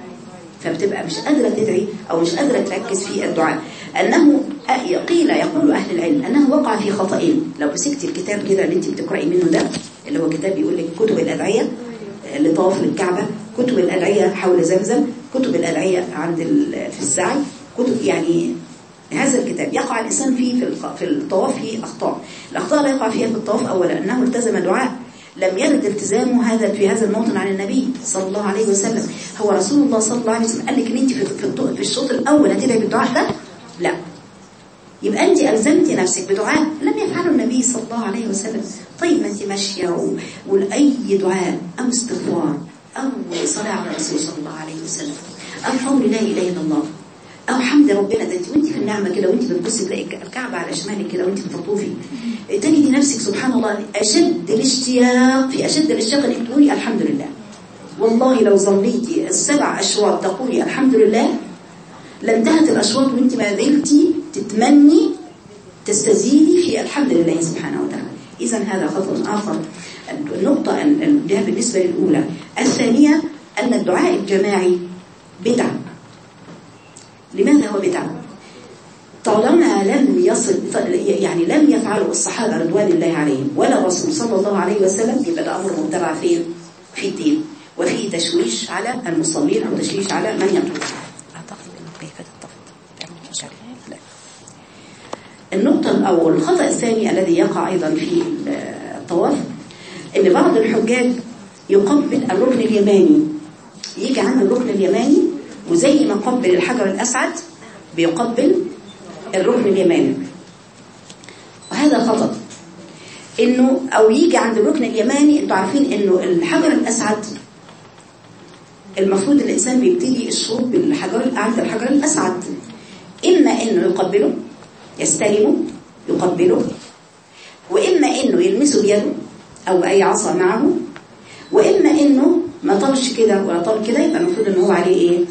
فبتبقى مش قادرة تدعي أو مش قادرة تركز في الدعاء أنه قيل يقول أهل العلم أنه وقع في خطأين لو مسكتي الكتاب كده اللي أنت بتقرأي منه ده اللي هو كتاب يقول لك كتب الأدعية اللي طاف للكعبة كتب الأدعية حول زمزم كتب الأدعية عند ال- في السعي كتب يعني هذا الكتاب يقع الإنسان فيه في الق- في الطواف فيه أخطاء الأخطاء لا يقع فيها في الطواف أولا أنه التزم دعاء لم يرد التزامه هذا في هذا الموطن عن النبي صلى الله عليه وسلم هو رسول الله صلى الله عليه وسلم قال لك ان انت في في الط- في الشوط الاول هتدعي بالدعاء ده لا يبقى انت الزمتي نفسك بدعاء لم يفعله النبي صلى الله عليه وسلم طيب ما انت ماشيه و... واي دعاء او استغفار او صلاه على الرسول صلى الله عليه وسلم او قول لا اله الا الله او حمد ربنا ده انت وانت في النعمه كده وانت بتبصي تلاقي الكعبه على شمالك كده وانت بتطوفي تجدي نفسك سبحان الله اشد الاشتياق في اشد الاشتياق انك تقولي الحمد لله والله لو صليتي السبع اشواط تقولي الحمد لله لانتهت الاشواط وانت ما زلتي تتمني تستزيدي في الحمد لله سبحانه وتعالى اذا هذا خطأ اخر النقطه ال- ال- ده بالنسبه للاولى الثانيه ان الدعاء الجماعي بدعه لماذا هو بدعه طالما لم يصل يعني لم يفعله الصحابة رضوان الله عليهم ولا الرسول صلى الله عليه وسلم يبقى ده أمر متبع فين في الدين وفيه تشويش على المصلين أو تشويش على من يطوف أعتقد أنه كيف تتفق لا النقطة أو الخطأ الثاني الذي يقع أيضا في الطواف أن بعض الحجاج يقبل الركن اليماني يجي عند الركن اليماني وزي ما قبل الحجر الأسعد بيقبل الركن اليماني وهذا خطأ انه او يجي عند الركن اليماني انتوا عارفين انه الحجر الاسعد المفروض الإنسان بيبتدي الشروط بالحجر عند الحجر الأسعد إما إنه يقبله يستلمه يقبله وإما إنه يلمسه بيده أو أي عصا معه وإما إنه ما طلش كده ولا طل كده يبقى المفروض إن هو عليه إيه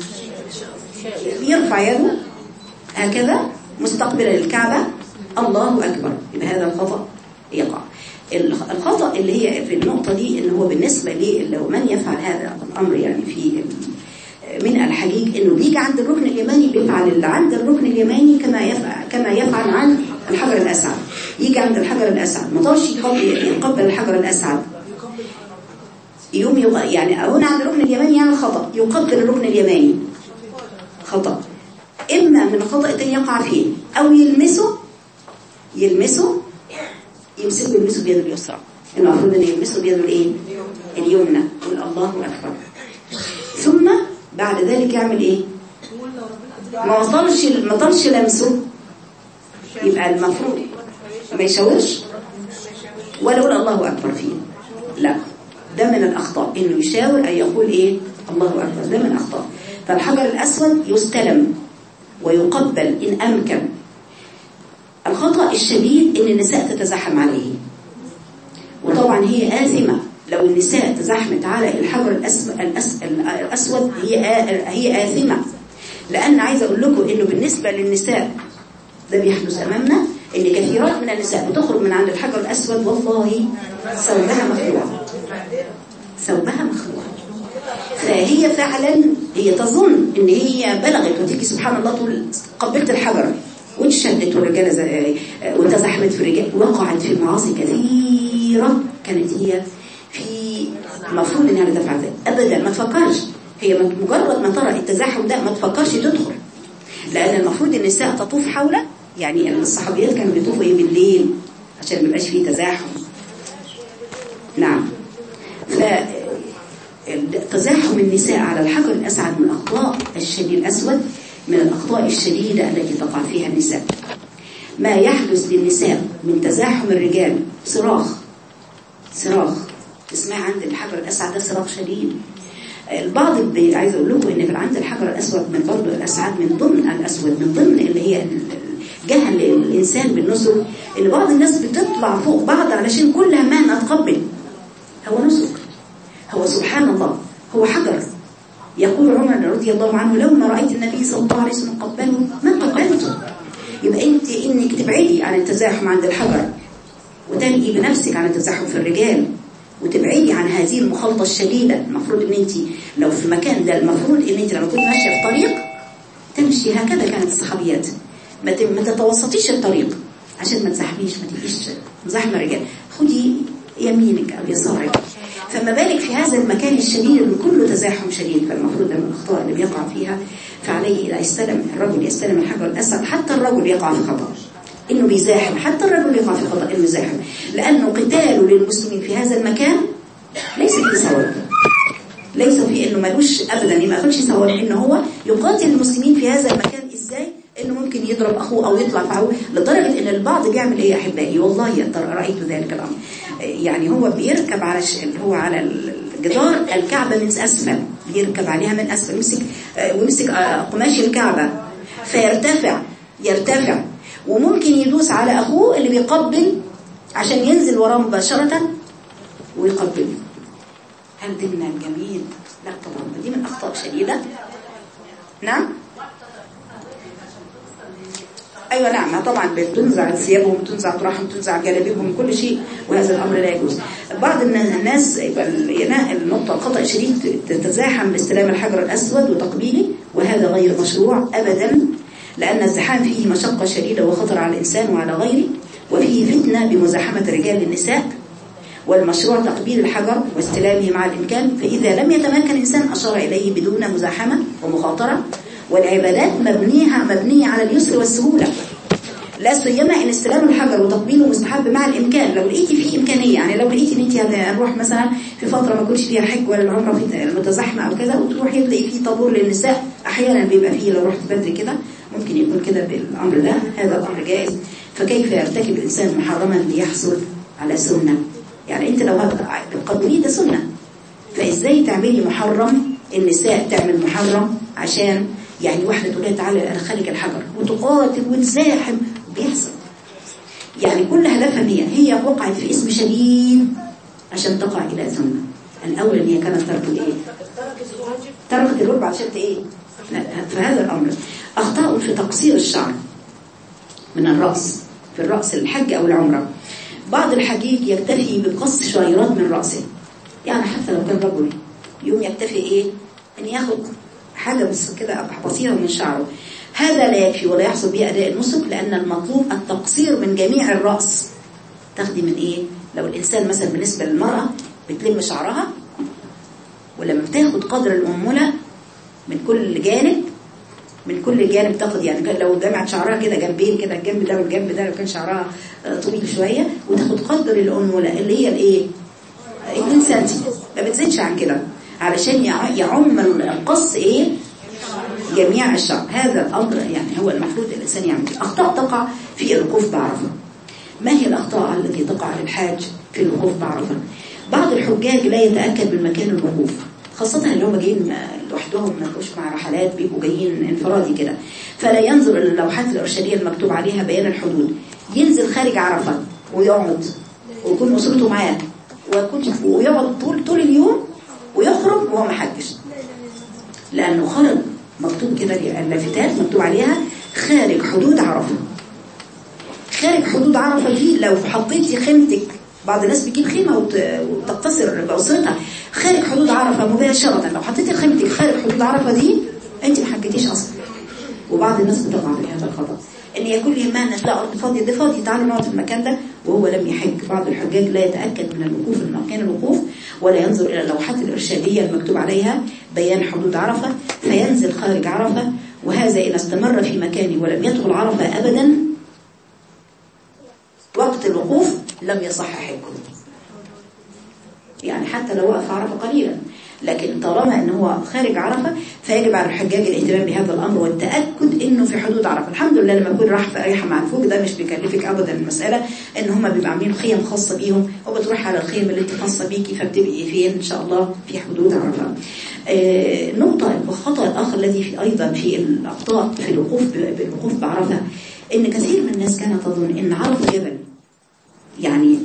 يرفع يده هكذا مستقبلا للكعبة الله أكبر يبقى هذا الخطأ يقع الخطأ اللي هي في النقطة دي إن هو بالنسبة لي لو من يفعل هذا الأمر يعني في من الحجيج إنه بيجي عند الركن اليماني بيفعل اللي عند الركن اليماني كما يفعل كما يفعل عند الحجر الأسعد يجي عند الحجر الأسعد ما طارش يقبل الحجر الأسعد يوم يغ... يعني هنا عند الركن اليماني يعمل خطأ يقبل الركن اليماني خطأ إما من الخطأ التاني يقع فيه أو يلمسه يلمسه يمسكه يلمسه بيده اليسرى المفروض أن يلمسه بيده الإيه؟ اليمنى يقول الله أكبر ثم بعد ذلك يعمل إيه؟ ما وصلش ما طلش لمسه يبقى المفروض ما يشاورش ولا يقول الله أكبر فيه لا ده من الأخطاء إنه يشاور أن يقول إيه الله أكبر ده من الأخطاء فالحجر الأسود يستلم ويقبل إن أمكن الخطأ الشديد إن النساء تتزحم عليه وطبعا هي آثمة لو النساء تزحمت على الحجر الأسود, الأسود هي هي آثمة لأن عايزة أقول لكم إنه بالنسبة للنساء ده بيحدث أمامنا إن كثيرات من النساء بتخرج من عند الحجر الأسود والله ثوبها مخلوع ثوبها مخلوع فهي فعلا هي تظن ان هي بلغت وتيجي سبحان الله تقول قبلت الحجر واتشدت والرجاله وتزحمت في الرجال وقعت في معاصي كثيره كانت هي في المفروض انها لا تفعل ذلك ابدا ما تفكرش هي مجرد ما ترى التزاحم ده ما تفكرش تدخل لان المفروض النساء تطوف حوله يعني الصحابيات كانوا بيطوفوا ايه بالليل عشان ما يبقاش فيه تزاحم نعم ف تزاحم النساء على الحجر الأسعد من الأخطاء الشديد الأسود من الأخطاء الشديدة التي تقع فيها النساء ما يحدث للنساء من تزاحم الرجال صراخ صراخ تسمع عند الحجر الأسعد ده صراخ شديد البعض عايز أقول لكم إن في عند الحجر الأسود من برضه الأسعد من ضمن الأسود من ضمن اللي هي جهل الإنسان بالنسك إن بعض الناس بتطلع فوق بعض علشان كل ما نتقبل هو نسك هو سبحان الله هو حجر يقول عمر رضي الله عنه لو ما رأيت النبي صلى الله عليه وسلم قبله ما قبلته يبقى انت انك تبعدي عن التزاحم عند الحجر وتنقي بنفسك عن التزاحم في الرجال وتبعدي عن هذه المخالطة الشديدة المفروض ان انت لو في مكان ده المفروض ان انت لما كنت ماشية في طريق تمشي هكذا كانت الصحابيات ما تتوسطيش الطريق عشان ما تزحميش ما تبقيش مزاحمة الرجال خدي يمينك او يسارك فما بالك في هذا المكان الشديد اللي كله تزاحم شديد فالمفروض ده من الاخطاء اللي بيقع فيها فعليه اذا يستلم الرجل يستلم الحجر الاسد حتى الرجل يقع في خطأ انه بيزاحم حتى الرجل يقع في خطأ انه يزاحم لانه قتاله للمسلمين في هذا المكان ليس فيه ثواب ليس في انه ملوش ابدا ما ياخدش ثواب ان هو يقاتل المسلمين في هذا المكان ازاي انه ممكن يضرب اخوه او يطلع فهو لدرجه ان البعض بيعمل ايه يا احبائي والله رايت ذلك الامر يعني هو بيركب على ش... هو على الجدار الكعبه من اسفل بيركب عليها من اسفل يمسك ويمسك قماش الكعبه فيرتفع يرتفع وممكن يدوس على اخوه اللي بيقبل عشان ينزل وراه مباشره ويقبله هل ديننا الجميل لا طبعا دي من اخطاء شديده نعم ايوه نعم طبعا بتنزع ثيابهم بتنزع طرحهم بتنزع جلابيبهم كل شيء وهذا الامر لا يجوز بعض الناس النقطه الخطا الشديد تتزاحم باستلام الحجر الاسود وتقبيله وهذا غير مشروع ابدا لان الزحام فيه مشقه شديده وخطر على الانسان وعلى غيره وفيه فتنه بمزاحمه الرجال للنساء والمشروع تقبيل الحجر واستلامه مع الامكان فاذا لم يتمكن الانسان اشار اليه بدون مزاحمه ومخاطره والعبادات مبنيها مبنية على اليسر والسهولة لا سيما ان استلام الحجر وتقبيله مستحب مع الامكان لو لقيتي فيه امكانيه يعني لو لقيتي ان انت هنروح مثلا في فتره ما كنتش فيها حج ولا العمره في متزحمه او كذا وتروحي تلاقي فيه طابور للنساء احيانا بيبقى فيه لو رحت بدري كده ممكن يكون كده بالامر ده هذا الامر جائز فكيف يرتكب الانسان محرما ليحصل على سنه يعني انت لو بتقبليه ده سنه فازاي تعملي محرم النساء تعمل محرم عشان يعني واحدة تقول لها تعالى أنا خارج الحجر وتقاتل وتزاحم بيحصل يعني كل هدفها هي هي وقعت في اسم شديد عشان تقع إلى ذنب الأول إن هي كانت ترك الإيه؟ تركت الربع عشان إيه؟ لا، فهذا الأمر أخطاء في تقصير الشعر من الرأس في الرأس الحج أو العمرة بعض الحجيج يكتفي بقص شعيرات من رأسه يعني حتى لو كان رجل يوم يكتفي إيه أن ياخد حاجة بس كده بسيطة من شعره هذا لا يكفي ولا يحصل به أداء النسك لأن المطلوب التقصير من جميع الرأس تاخدي من إيه لو الإنسان مثلا بالنسبة للمرأة بتلم شعرها ولما بتاخد قدر الأنملة من كل جانب من كل جانب تاخد يعني كان لو جمعت شعرها كده جنبين كده الجنب ده والجنب ده لو كان شعرها آه، طويل شوية وتاخد قدر الأنملة اللي هي الايه 2 سنتي ما بتزيدش عن كده علشان يع- يعم القص ايه جميع الشعر هذا الأمر يعني هو المفروض الإنسان يعمل كده. أخطاء تقع في الوقوف بعرفة ما هي الأخطاء التي تقع للحاج في الوقوف بعرفة بعض الحجاج لا يتأكد من مكان الوقوف خاصة اللي هم جايين لوحدهم ما يبقوش مع رحلات بيبقوا جايين انفرادي كده فلا ينظر إلى اللوحات الإرشادية المكتوب عليها بيان الحدود ينزل خارج عرفة ويقعد ويكون أسرته معاه ويكون ويقعد طول طول اليوم ويخرج وهو ما حجش لأنه خرج مكتوب كده اللافتات مكتوب عليها خارج حدود عرفة خارج حدود عرفة دي لو حطيتي خيمتك بعض الناس بتجيب خيمة وت- وتقتصر بأسرتها خارج حدود عرفة مباشرة لو حطيتي خيمتك خارج حدود عرفة دي انت ما حجتيش أصلا وبعض الناس بتقع في هذا الخطأ ان يكون يهمها لا ارض فاضيه ده فاضي تعالوا نقعد في المكان ده وهو لم يحج بعض الحجاج لا يتاكد من الوقوف من مكان الوقوف ولا ينظر الى اللوحات الارشاديه المكتوب عليها بيان حدود عرفه فينزل خارج عرفه وهذا ان استمر في مكانه ولم يدخل عرفه ابدا وقت الوقوف لم يصح حجه يعني حتى لو وقف عرفه قليلا لكن طالما ان هو خارج عرفه فيجب على الحجاج الاهتمام بهذا الامر والتاكد انه في حدود عرفه الحمد لله لما يكون راح في رايحه مع الفوق ده مش بيكلفك ابدا المساله ان هم بيبقوا عاملين خيم خاصه بيهم وبتروح على الخيم اللي انت خاصه بيكي فبتبقي فين ان شاء الله في حدود عرفه آه، نقطه الخطا الاخر الذي في ايضا في الاخطاء في الوقوف ب- بالوقوف بعرفه ان كثير من الناس كانت تظن ان عرفه جبل يعني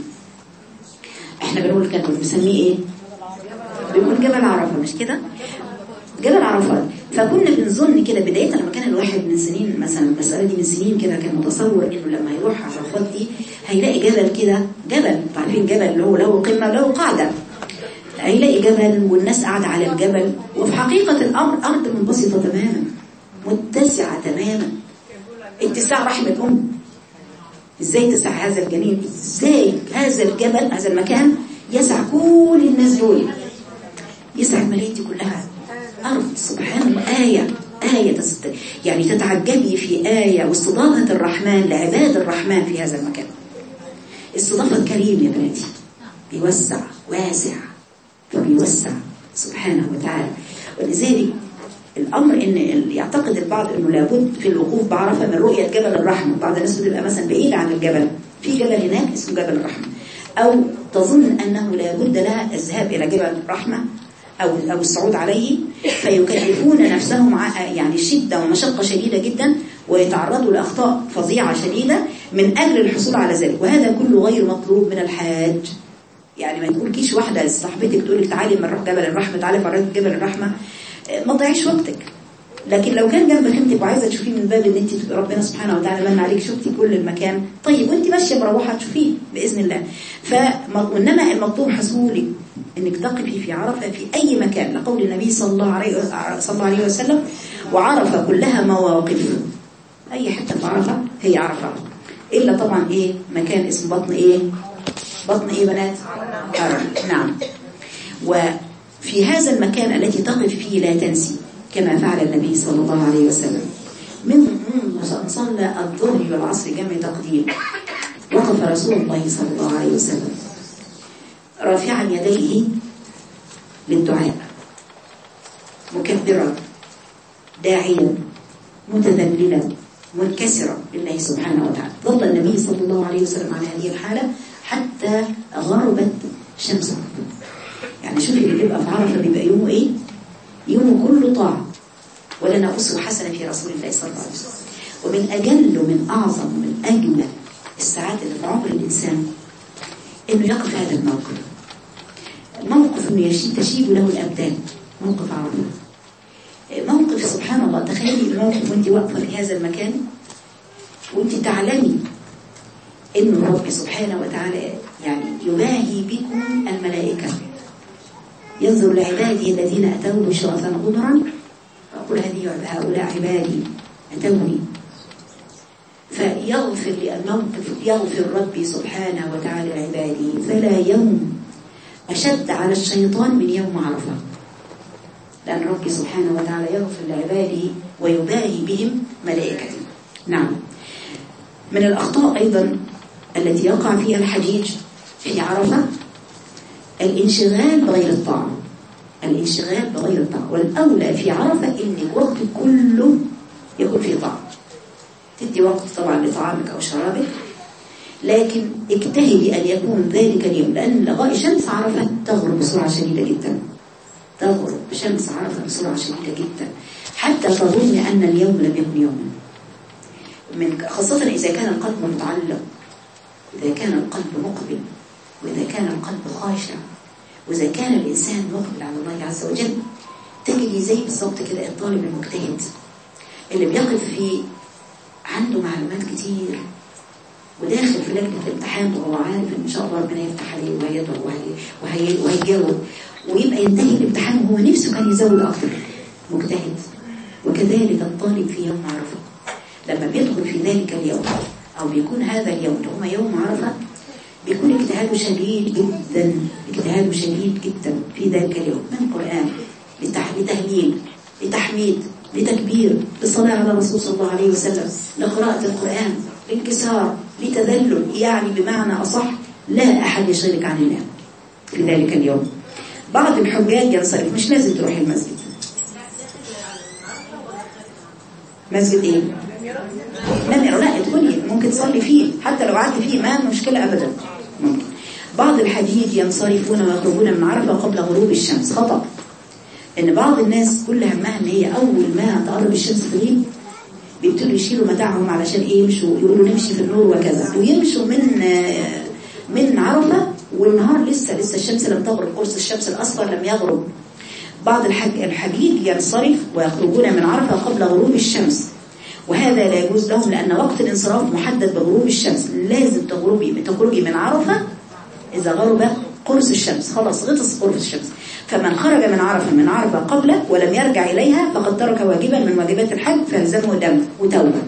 احنا بنقول كده بنسميه ايه بيقول جبل عرفة مش كده جبل عرفات فكنا بنظن كده بداية لما كان الواحد من سنين مثلا المسألة دي من سنين كده كان متصور انه لما يروح عرفات دي هيلاقي جبل كده جبل عارفين جبل اللي هو له قمة له قاعدة هيلاقي جبل والناس قاعدة على الجبل وفي حقيقة الأمر أرض منبسطة تماما متسعة تماما اتساع رحم الأم ازاي تسع هذا الجنين ازاي هذا الجبل هذا المكان يسع كل الناس دول يسع الملايين دي كلها أرض سبحان الله آية آية تست... يعني تتعجبي في آية واستضافة الرحمن لعباد الرحمن في هذا المكان استضافة كريم يا بناتي بيوسع واسع فبيوسع سبحانه وتعالى ولذلك الأمر إن ال- يعتقد البعض إنه لابد في الوقوف بعرفة من رؤية جبل الرحمة بعض الناس بتبقى مثلا بعيدة عن الجبل في جبل هناك اسمه جبل الرحمة أو تظن أنه لابد لها الذهاب إلى جبل الرحمة أو أو الصعود عليه فيكلفون نفسهم ع- يعني شدة ومشقة شديدة جدا ويتعرضوا لأخطاء فظيعة شديدة من أجل الحصول على ذلك وهذا كله غير مطلوب من الحاج يعني ما تقولكيش واحدة صاحبتك تقول لك تعالي نروح جبل الرحمة تعالي فريق جبل الرحمة آه، ما تضيعيش وقتك لكن لو كان جنب خيمتك وعايزه تشوفيه من باب ان انت تبقى ربنا سبحانه وتعالى من عليك شفتي كل المكان طيب وانت ماشيه مروحه تشوفيه باذن الله فانما المطلوب حصولك انك تقفي في عرفه في اي مكان لقول النبي صلى الله عليه صلى الله عليه وسلم وعرفه كلها مواقف اي حته في عرفه هي عرفه الا طبعا ايه مكان اسمه بطن ايه بطن ايه بنات عرفه نعم وفي هذا المكان التي تقف فيه لا تنسي كما فعل النبي صلى الله عليه وسلم من منذ أن صلى الظهر والعصر جمع تقديم وقف رسول الله صلى الله عليه وسلم رافعا يديه للدعاء مكبرا داعيا متذللا منكسرا لله سبحانه وتعالى ظل النبي صلى الله عليه وسلم على هذه الحالة حتى غربت شمسه يعني شوفي اللي بيبقى في عرفة بيبقى يومه ايه يوم كله طاعة ولنا أسوة حسنة في رسول الله صلى الله عليه وسلم ومن أجل ومن أعظم ومن أجمل السعادة اللي في عمر الإنسان إنه يقف هذا الموقف موقف إنه يشي- تشيب له الأبدان موقف عظيم موقف سبحان الله تخيلي الموقف وانت واقفة في هذا المكان وانت تعلمي ان الرب سبحانه وتعالى يعني يباهي بكم الملائكة ينظر لعباده الذين أتوا بشرفا غبرا فأقول هذه هؤلاء عبادي أتوني فيغفر للموقف يغفر ربي سبحانه وتعالى لعباده فلا يوم أشد على الشيطان من يوم عرفة لأن ربي سبحانه وتعالى يغفر لعباده ويباهي بهم ملائكته نعم من الأخطاء أيضا التي يقع فيها الحجيج في عرفة الانشغال بغير الطاعة الانشغال بغير الطاعة والأولى في عرفة إنك وقت كله يكون فيه طاعة تدي وقت طبعا لطعامك أو شرابك لكن اجتهدي أن يكون ذلك اليوم لأن لغاية شمس عرفة تغرب بسرعة شديدة جدا تغرب شمس عرفة بسرعة شديدة جدا حتى تظن أن اليوم لم يكن يوما من خاصة إذا كان القلب متعلق إذا كان القلب مقبل وإذا كان القلب خاشع وإذا كان الإنسان مقبل على الله عز وجل تجدي زي بالظبط كده الطالب المجتهد اللي بيقف في عنده معلومات كتير وداخل في لجنة الامتحان وهو عارف ان شاء الله ربنا يفتح عليه وهيضرب وهي وهي وهيجاوب ويبقى ينتهي الامتحان وهو نفسه كان يزود اكتر مجتهد وكذلك الطالب في يوم عرفه لما بيدخل في ذلك اليوم او بيكون هذا اليوم اللي هو يوم عرفه بيكون اجتهاده شديد جدا اجتهاده شديد جدا في ذلك اليوم من قرآن لتح- لتهليل لتحميد لتكبير للصلاة على الرسول صلى الله عليه وسلم لقراءة القرآن لانكسار لتذلل يعني بمعنى أصح لا أحد يشغلك عن الله في ذلك اليوم بعض الحجاج ينصرف مش لازم تروح المسجد مسجد ايه لم يرى لا ادخلي ممكن تصلي فيه حتى لو قعدت فيه ما مشكلة ابدا ممكن بعض الحجيج ينصرفون ويخرجون من عرفة قبل غروب الشمس خطأ ان بعض الناس كل همها ان هي اول ما تقرب الشمس تغيب بيبتدوا يشيلوا متاعهم علشان ايه يمشوا يقولوا نمشي في النور وكذا ويمشوا من آه، من عرفة والنهار لسه لسه الشمس لم تغرب قرص الشمس الاصفر لم يغرب بعض الحج الحجيج ينصرف ويخرجون من عرفة قبل غروب الشمس وهذا لا يجوز لهم لأن وقت الانصراف محدد بغروب الشمس لازم تغربي تخرجي من عرفة إذا غرب قرص الشمس خلاص غطس قرص الشمس فمن خرج من عرفة من عرفة قبله ولم يرجع إليها فقد ترك واجبا من واجبات الحج فيلزمه دم وتوبة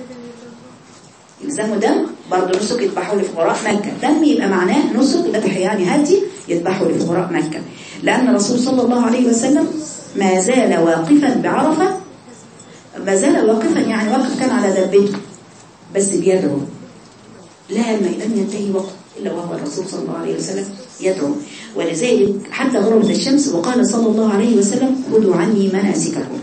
يلزمه دم برضه نسك يذبحوا لفقراء مكة دم يبقى معناه نسك ذبح يعني هدي يذبحوا لفقراء مكة لأن الرسول صلى الله عليه وسلم ما زال واقفا بعرفة ما زال واقفا يعني واقف كان على دبته بس بيدعو لا ما لم ينتهي وقت إلا وهو الرسول صلى الله عليه وسلم يدعو ولذلك حتى غربت الشمس وقال صلى الله عليه وسلم خذوا عني مناسككم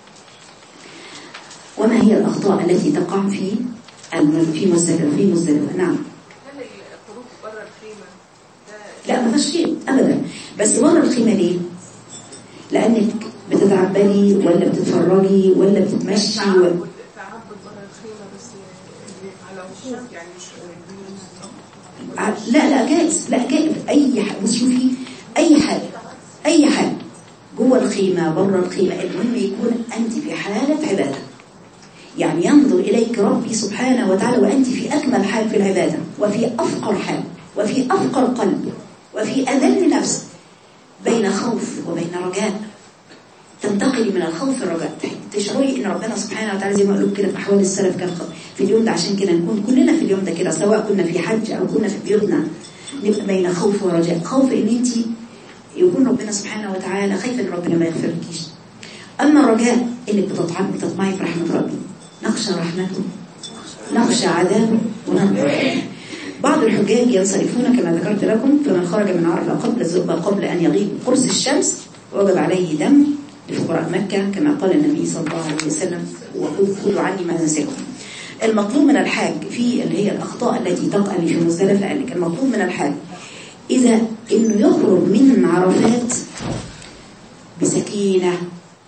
وما هي الأخطاء التي تقع في الم- في مزدلفة في مزدلفة نعم هل الخروج بره الخيمة ده لا ما فيش شيء ابدا بس بره الخيمه ليه لانك بتتعبدي ولا بتتفرجي ولا بتتمشي ولا تعبد بره الخيمة بس على وشك يعني مش ع- لا لا جائز لا جائز اي حاجه بص شوفي اي حاجه اي حاجه جوه الخيمه بره الخيمه المهم يكون انت في حاله عباده يعني ينظر اليك ربي سبحانه وتعالى وانت في اكمل حال في العباده وفي افقر حال وفي افقر قلب وفي اذل نفس بين خوف وبين رجاء تنتقلي من الخوف للرجاء تشعري ان ربنا سبحانه وتعالى زي ما قلت كده في احوال السلف كان خ- في اليوم ده عشان كده نكون كلنا في اليوم ده كده سواء كنا في حج او كنا في بيوتنا نبقى بين خوف ورجاء خوف ان انت يكون ربنا سبحانه وتعالى خايفه ان ربنا ما يغفرلكيش اما الرجاء انك بتطعم بتطمعي في رحمه ربي نخشى رحمته نخشى عذابه ونرجو رحمته بعض الحجاج ينصرفون كما ذكرت لكم فمن خرج من عرفة قبل الزبة قبل أن يغيب قرص الشمس وجب عليه دم لفقراء مكة كما قال النبي صلى الله عليه وسلم وخذوا عني مناسككم المطلوب من الحاج في اللي هي الأخطاء التي تقع في مزدلفة قال لك المطلوب من الحاج إذا إنه يخرج من عرفات بسكينة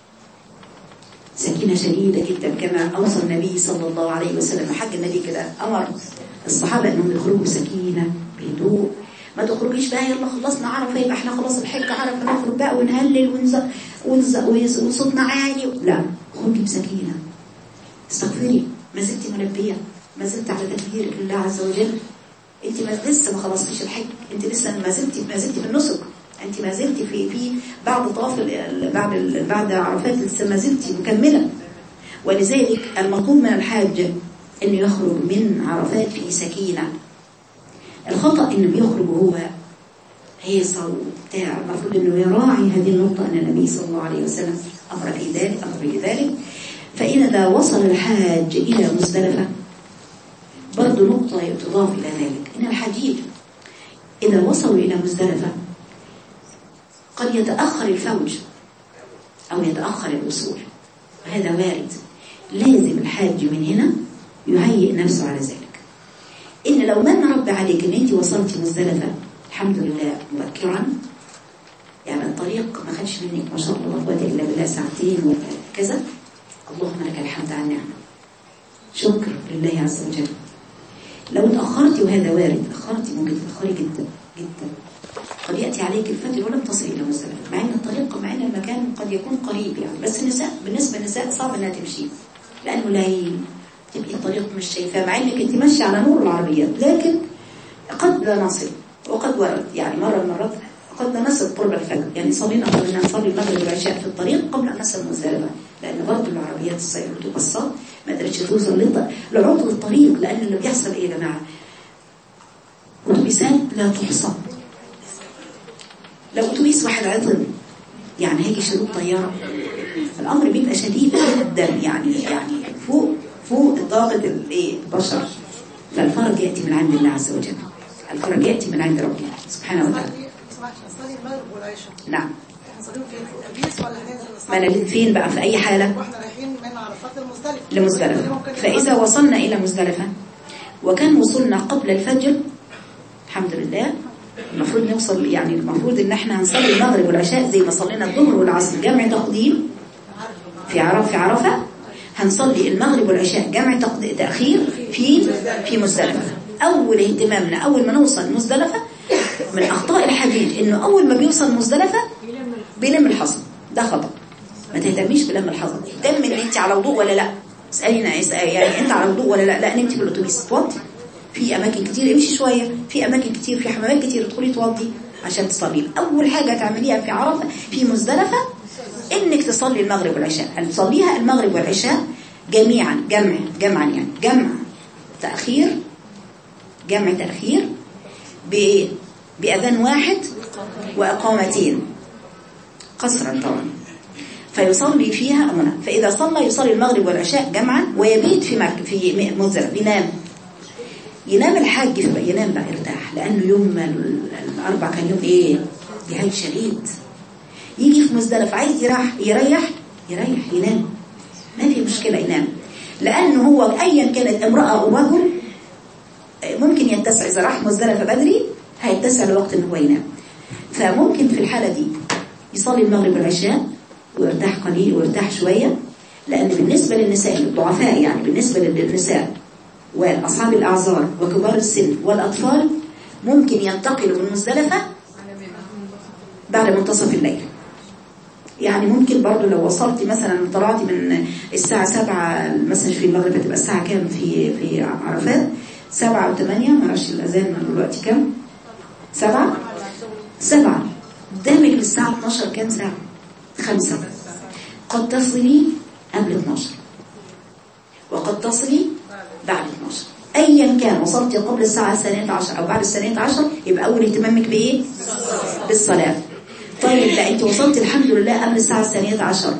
سكينة شديدة جدا كما أوصى النبي صلى الله عليه وسلم حج النبي كده أمر الصحابة أنهم يخرجوا سكينة بهدوء ما تخرجيش بقى يلا خلصنا عرفة يبقى احنا خلاص الحج عرفة نخرج بقى ونهلل ونز... ونز... ونز... وصوتنا عالي لا خرجي بسكينة استغفري ما زلت ملبية ما زلت على تكبير الله عز وجل انت ما لسه ما خلصتيش الحج انت لسه ما زلت ما زلت في النسك انت ما زلت في في بعد طواف ال- بعد ال- بعد عرفات لسه ما زلت مكمله ولذلك المطلوب من الحاج انه يخرج من عرفات في سكينه الخطا انه بيخرج وهو هيصة وبتاع المفروض انه يراعي هذه النقطة ان النبي صلى الله عليه وسلم امر في ذلك امر بذلك فإذا وصل الحاج إلى مزدلفة برضو نقطة تضاف إلى ذلك إن الحجيج إذا وصلوا إلى مزدلفة قد يتأخر الفوج أو يتأخر الوصول هذا وارد لازم الحاج من هنا يهيئ نفسه على ذلك إن لو من رب عليك إن أنت وصلت مزدلفة الحمد لله مبكرا يعني الطريق ما خدش منك ما شاء الله قوة إلا بالله ساعتين وكذا اللهم لك الحمد على النعمة شكر لله عز وجل لو تأخرت وهذا وارد تأخرت ممكن تتأخري جدا جدا قد يأتي عليك الفجر ولم تصل إلى مزدلفة مع أن الطريق مع أن المكان قد يكون قريب يعني بس النساء بالنسبة للنساء صعب أنها تمشي لأنه ليل تبقي الطريق مش شايفاه مع أنك أنت ماشية على نور العربيات لكن قد لا نصل وقد ورد يعني مرة من المرات قد لا نصل قرب الفجر يعني صلينا قبل أن نصلي المغرب والعشاء في الطريق قبل أن نصل مزدلفة لأن برضه العربيات السير والباصات ما قدرتش توصل للط- لعطل الطريق لأن اللي بيحصل إيه يا جماعة؟ أتوبيسات لا تحصى لو أتوبيس واحد عطل يعني هيجي شروط طيارة الأمر بيبقى شديد جدا يعني يعني فوق فوق طاقة الإيه البشر فالفرج يأتي من عند الله عز وجل الفرج يأتي من عند ربنا سبحانه وتعالى نصلي سمعت نصلي المغرب والعشاء نعم احنا صليهم فين في الاتوبيس ولا هننزل ما نصلي أنا فين بقى في أي حالة واحنا رايحين من عرفات لمزدلفه لمزدلفة ممكن فإذا وصلنا إلى مزدلفة وكان وصولنا قبل الفجر الحمد لله المفروض نوصل يعني المفروض ان احنا هنصلي المغرب والعشاء زي ما صلينا الظهر والعصر جمع تقديم في عرفة في عرفة هنصلي المغرب والعشاء جمع تقد- تأخير في في مزدلفة أول اهتمامنا أول ما نوصل مزدلفة من أخطاء الحديد إنه أول ما بيوصل مزدلفة بيلم الحصى ده خطأ ما تهتميش بلم الحصى اهتم ان انت على وضوء ولا لا اسالينا اسأل يعني انت على وضوء ولا لا لا نمتي في الاتوبيس توضي في اماكن كتير امشي شويه في اماكن كتير في حمامات كتير ادخلي توضي عشان تصلي اول حاجه تعمليها في عرفه في مزدلفه انك تصلي المغرب والعشاء تصليها المغرب والعشاء جميعا جمع جمعا يعني جمع تاخير جمع تاخير بايه باذان واحد واقامتين قصرا طبعا فيصلي فيها أمنا فإذا صلى يصلي المغرب والعشاء جمعا ويبيت في مك في مزدلفة ينام ينام الحاج في ينام بقى يرتاح لأنه يوم ال- الأربع كان يوم إيه جهاد شديد يجي في مزدلفة عايز يريح يريح يريح ينام ما في مشكلة ينام لأنه هو أيا كانت امرأة أو رجل ممكن يتسع إذا راح مزدلفة بدري هيتسع لوقت إن هو ينام فممكن في الحالة دي يصلي المغرب والعشاء ويرتاح قليل ويرتاح شوية لأن بالنسبة للنساء الضعفاء يعني بالنسبة للنساء وأصحاب الأعذار وكبار السن والأطفال ممكن ينتقلوا من مزدلفة بعد منتصف الليل يعني ممكن برضو لو وصلت مثلا طلعت من الساعة سبعة مثلا في المغرب هتبقى الساعة كام في في عرفات سبعة وثمانية معرفش الأذان دلوقتي كام سبعة سبعة قدامك للساعة 12 كام ساعة خمسة قد تصلي قبل 12 وقد تصلي بعد 12 ايا كان وصلت قبل الساعة الثانية عشر او بعد الثانية عشر يبقى اول اهتمامك بايه بالصلاة طيب لا انت وصلت الحمد لله قبل الساعة الثانية عشر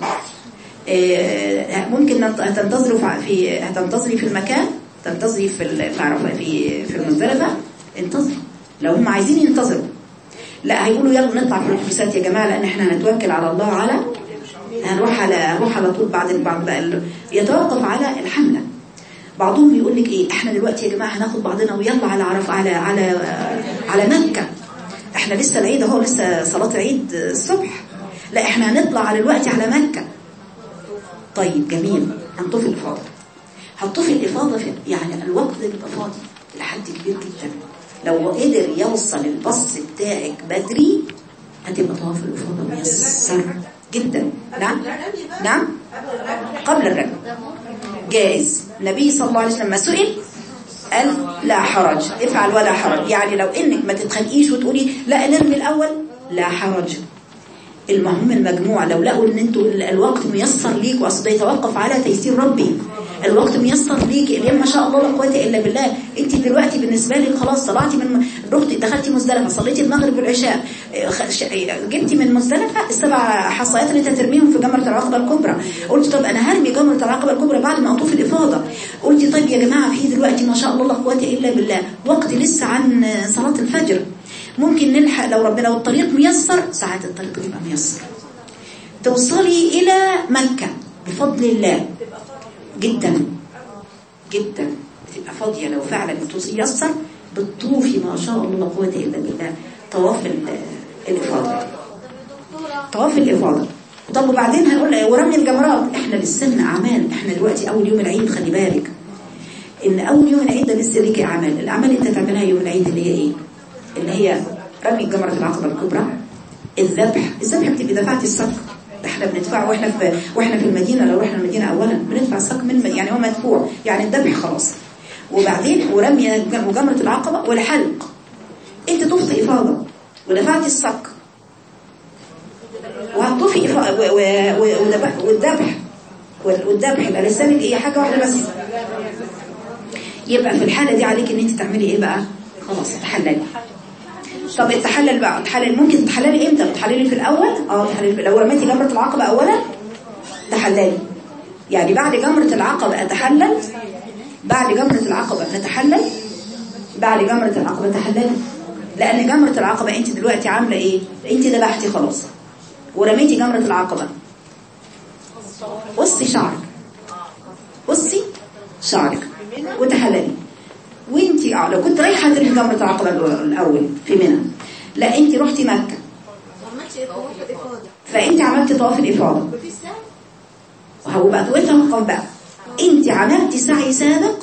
آه، ممكن ننت- هتنتظروا في- في هتنتظري في المكان تنتظري في ال- في عرفة في في المزدلفة انتظروا لو هم عايزين ينتظروا لا هيقولوا يلا نطلع في الاتوبيسات يا جماعة لان احنا هنتوكل على الله على هنروح على هنروح على طول بعد بعد بقى ال- يتوقف على الحملة بعضهم بيقول لك ايه احنا دلوقتي يا جماعة هناخد بعضنا ويلا على عرف على على على مكة احنا لسه العيد اهو لسه صلاة العيد الصبح لا احنا هنطلع على الوقت على مكة طيب جميل هنطفي الإفاضة هتطفي الإفاضة في يعني الوقت ده بيبقى فاضي لحد كبير جدا لو قدر يوصل البص بتاعك بدري هتبقى طواف الإفاضة ميسر جدا نعم نعم قبل الرجل جائز النبي صلى الله عليه وسلم لما سئل قال لا حرج افعل ولا حرج يعني لو انك ما تتخنقيش وتقولي لا نرمي الاول لا حرج المهم المجموع لو لقوا ان انتوا ال- الوقت ميسر ليك واصل ده يتوقف على تيسير ربي الوقت ميسر ليك اليوم ما شاء الله لا قوه الا بالله انت دلوقتي بالنسبه لك خلاص طلعتي من رحتي دخلتي مزدلفه صليتي المغرب والعشاء اه، خ- ش- جبتي من مزدلفه السبع حصيات اللي انت هترميهم في جمره العقبه الكبرى قلت طب انا هرمي جمره العقبه الكبرى بعد ما اطوف الافاضه قلت طيب يا جماعه في دلوقتي ما شاء الله لا قوه الا بالله وقت لسه عن صلاه الفجر ممكن نلحق لو ربنا لو الطريق ميسر ساعات الطريق بيبقى ميسر توصلي إلى مكة بفضل الله جدا جدا بتبقى فاضية لو فعلا يسر بتطوفي ما شاء الله لا قوة إلا بالله طواف ال- الإفاضة طواف الإفاضة طب وبعدين هنقول ورمي الجمرات احنا لسنا أعمال احنا دلوقتي أول يوم العيد خلي بالك إن أول يوم العيد ده لسه ليكي أعمال الأعمال اللي أنت تعملها يوم العيد اللي هي إيه؟ اللي هي رمي جمرة العقبة الكبرى الذبح الذبح بتبقي دفعتي الصك ده احنا بندفعه واحنا في واحنا في المدينه لو رحنا المدينه اولا بندفع الصك من يعني هو مدفوع يعني الذبح خلاص وبعدين ورمي وجمره العقبه والحلق انت طفت افاضه ودفعتي الصك وهتطفي إفا- و- و- و- وذبح- والذبح وال- والذبح يبقى لسانك ايه حاجه واحده بس يبقى في الحاله دي عليك ان انت تعملي ايه بقى خلاص تحللي طب التحلل بقى التحلل ممكن تحللي امتى بتحللي في الاول اه تحللي لو رميتي جمره العقبه اولا تحللي يعني بعد جمره العقبه اتحلل بعد جمره العقبه نتحلل بعد جمره العقبه تحللي لان جمره العقبه انت دلوقتي عامله ايه انت ذبحتي خلاص ورميتي جمره العقبه قصي شعرك قصي شعرك وتحللي وانت اه لو كنت رايحه ترمي جمره العقبه الاول في منى لا انت رحتي مكه عملت ايه طواف الافاضه فانت عملتي طواف الافاضه مفيش سهل وهو بقى توقف بقى انت عملتي سعي سابق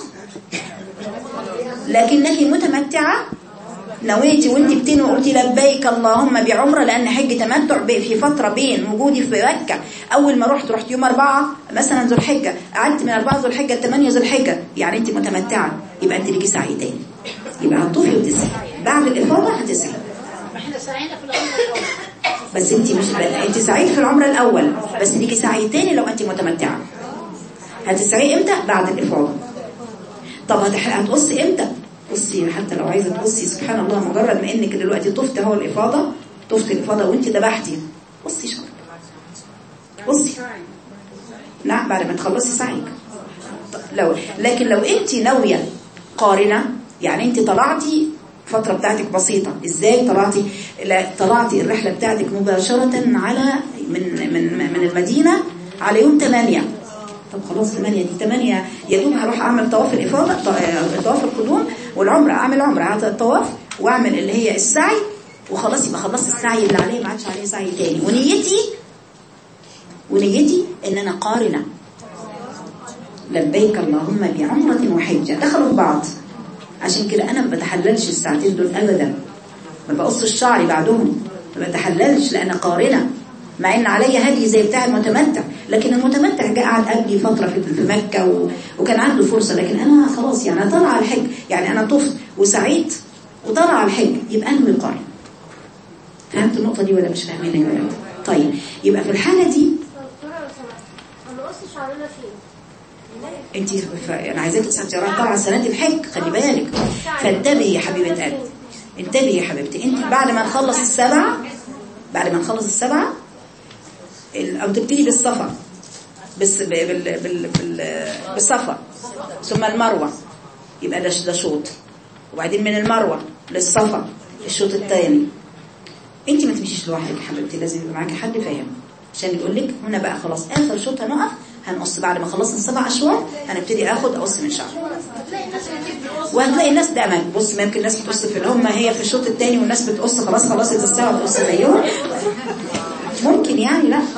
لكنك متمتعه نويتي وانت بتنوي قلتي لبيك اللهم بعمره لان حج تمتع ب- في فتره بين وجودي في مكه اول ما رحت رحت يوم أربعة مثلا ذو الحجه قعدت من أربعة ذو الحجه لثمانية ذو الحجه يعني انت متمتعه يبقى انت ليكي سعي تاني يبقى هتطوفي وتسعي بعد الافاضه هتسعي احنا سعينا في الامر الاول بس انت مش انت سعيد في العمره الاول بس ليكي سعي تاني لو انت متمتعه هتسعي امتى بعد الافاضه طب هتح- هتقصي امتى قصي حتى لو عايزه تقصي سبحان الله مجرد ما انك دلوقتي طفت اهو الافاضه طفت الافاضه وانت ذبحتي قصي شعرك قصي نعم بعد ما تخلصي سعيك طب لو لكن لو انت ناويه قارنه يعني انت طلعتي فترة بتاعتك بسيطة ازاي طلعتي لا طلعتي الرحلة بتاعتك مباشرة على من من من المدينة على يوم 8 طب خلاص 8 دي 8 يا دوب هروح اعمل طواف الافاضه ط- طواف القدوم والعمره اعمل عمره على الطواف واعمل اللي هي السعي وخلاص يبقى خلصت السعي اللي عليه ما عادش عليه سعي تاني ونيتي ونيتي ان انا قارنه لبيك اللهم بعمره وحجه دخلوا في بعض عشان كده انا ما بتحللش الساعتين دول ابدا ما بقصش شعري بعدهم ما بتحللش لان قارنه مع ان عليا هدي زي بتاع المتمتع لكن المتمتع جاء قعد قبلي فتره في في مكه و... وكان عنده فرصه لكن انا خلاص يعني انا طالعه الحج يعني انا طفت وسعيت وطالعه الحج يبقى انا وقارن فهمت النقطه دي ولا مش فاهمين يا ولاد طيب يبقى في الحاله دي دكتوره لو سمحت انا قص شعرنا فين انت ف... انا عايزاك تسالي طالعه سنه الحج خلي بالك فانتبهي يا حبيبه قلبي انتبهي يا حبيبتي انت بعد ما نخلص السبعه بعد ما نخلص السبعه ال- او تبتدي بالصفا بس ب- بال... بال... بال... بالصفا ثم المروه يبقى ده ده شوط وبعدين من المروه للصفا الشوط الثاني انت ما تمشيش لوحدك يا حبيبتي لازم يبقى معاكي حد فاهم عشان يقول لك هنا بقى خلاص اخر شوط هنقف هنقص بعد ما خلصنا السبع اشواط هنبتدي اخد اقص من شعري هتلاقي الناس اللي بتقص وهتلاقي الناس ده امل بص ما يمكن الناس بتقص في هم هي في الشوط الثاني والناس بتقص خلاص خلصت الساعه بتقص زيهم ممكن يعني لا ده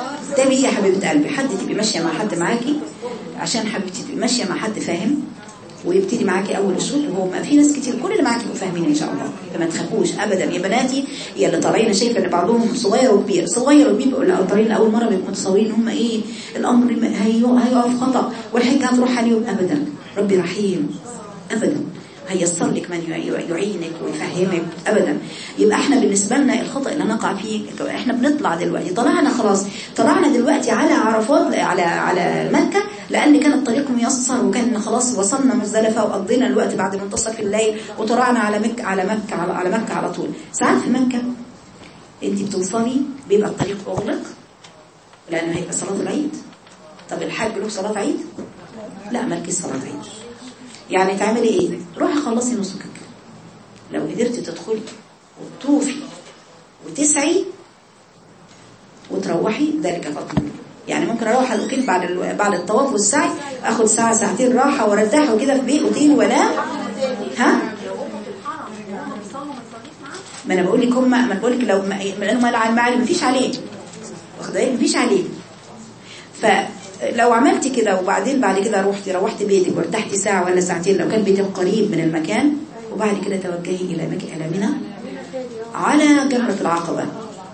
تعملي ايه يا حبيبه قلبي حد تبقي ماشيه مع حد معاكي عشان حبيبتي تبقي ماشيه مع حد فاهم ويبتدي معاكي اول الشغل هو ما في ناس كتير كل اللي معاكي يبقوا فاهمين ان شاء الله فما تخافوش ابدا يا بناتي يا اللي طالعين شايفه ان بعضهم صغير وكبير صغير وكبير بيبقوا طالعين اول مره بيبقوا متصورين هم ايه الامر هيقع هيقف خطا والحاجه هتروح عليهم ابدا ربي رحيم ابدا هيسر لك من يعينك ويفهمك ابدا يبقى احنا بالنسبه لنا الخطا اللي نقع فيه احنا بنطلع دلوقتي طلعنا خلاص طلعنا دلوقتي على عرفات على على مكه لان كان الطريق ميسر وكان خلاص وصلنا مزدلفه وقضينا الوقت بعد منتصف الليل وطلعنا على مكه على مكه على, على مكه على طول ساعات في مكه انت بتوصلي بيبقى الطريق اغلق لانه هيبقى صلاه العيد طب الحاج له صلاه عيد لا مالكيش صلاه عيد يعني تعملي ايه روحي خلصي نسكك لو قدرتي تدخلي وتطوفي وتسعي وتروحي ذلك فضل يعني ممكن اروح الوكيل بعد ال... بعد الطواف والسعي اخد ساعه ساعتين راحه وارتاح وكده في بيت اوتيل وانام ها ما انا بقول لك هم ما بقول لك لو ما لانه على المعلم مفيش عليه واخده بالك مفيش عليه فلو عملتي كده وبعدين بعد كده روحتي روحتي بيتك وارتحتي ساعه ولا ساعتين لو كان بيتك قريب من المكان وبعد كده توجهي الى مكان الى منى على جمره العقبه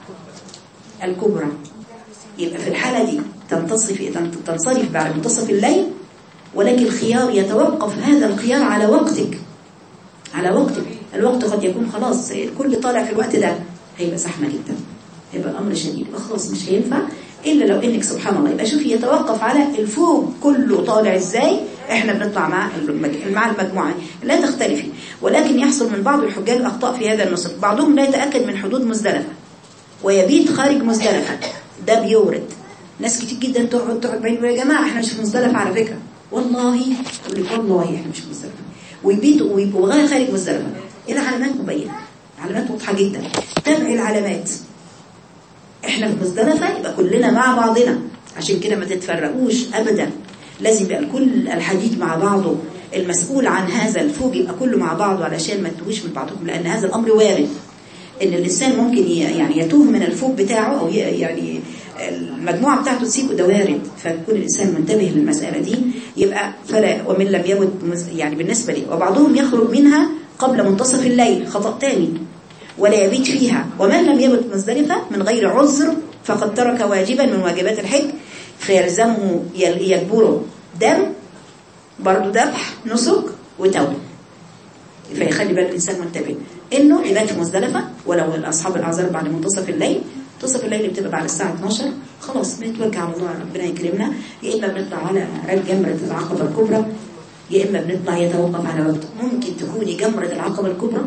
الكبرى يبقى في الحالة دي تنتصف تنصرف بعد منتصف الليل ولكن الخيار يتوقف هذا الخيار على وقتك على وقتك الوقت قد يكون خلاص الكل طالع في الوقت ده هيبقى زحمة جدا هيبقى الأمر شديد يبقى خلاص مش هينفع إلا لو إنك سبحان الله يبقى شوفي يتوقف على الفوق كله طالع إزاي إحنا بنطلع مع مع المجموعة لا تختلفي ولكن يحصل من بعض الحجاج أخطاء في هذا النسك بعضهم لا يتأكد من حدود مزدلفة ويبيت خارج مزدلفة ده بيورد ناس كتير جدا تقعد تقعد بعيد يا جماعة احنا مش في مزدلفة على فكرة والله يقول لك والله احنا مش في مزدلفة ويبيتوا ويبقوا غير خارج مزدلفة العلامات مبينة علامات واضحة جدا تابعي العلامات احنا في مزدلفة يبقى كلنا مع بعضنا عشان كده ما تتفرقوش ابدا لازم يبقى الكل الحديد مع بعضه المسؤول عن هذا الفوج يبقى كله مع بعضه علشان ما تتوهوش من بعضكم لان هذا الامر وارد ان الانسان ممكن يعني يتوه من الفوق بتاعه او يعني المجموعه بتاعته تسيبه ده وارد فيكون الانسان منتبه للمساله دي يبقى فلا ومن لم يمت يعني بالنسبه لي وبعضهم يخرج منها قبل منتصف الليل خطا تاني ولا يبيت فيها ومن لم يمت مزدلفه من غير عذر فقد ترك واجبا من واجبات الحج فيلزمه يجبره دم برضه ذبح نسك وتوبه فيخلي بال الإنسان منتبه إنه يبات في مزدلفة ولو أصحاب الأعذار بعد منتصف الليل منتصف الليل بتبقى بعد الساعة 12 خلاص بنتوجه على الله ربنا يكرمنا يا إما بنطلع على رج جمرة العقبة الكبرى يا إما بنطلع يتوقف على وقت ممكن تكوني جمرة العقبة الكبرى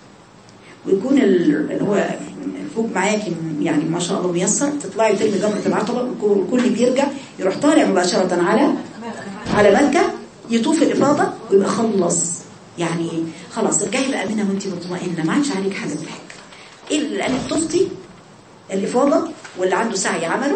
ويكون اللي هو الفوق معاكي يعني ما شاء الله ميسر تطلعي ترمي جمرة العقبة والكل بيرجع يروح طالع مباشرة على على مكة يطوف الإفاضة ويبقى خلص يعني خلاص ارجعي بقى منها وانت مطمئنه ما عادش عليك حاجه في الحج الا لانك طفتي الافاضه واللي عنده سعي عمله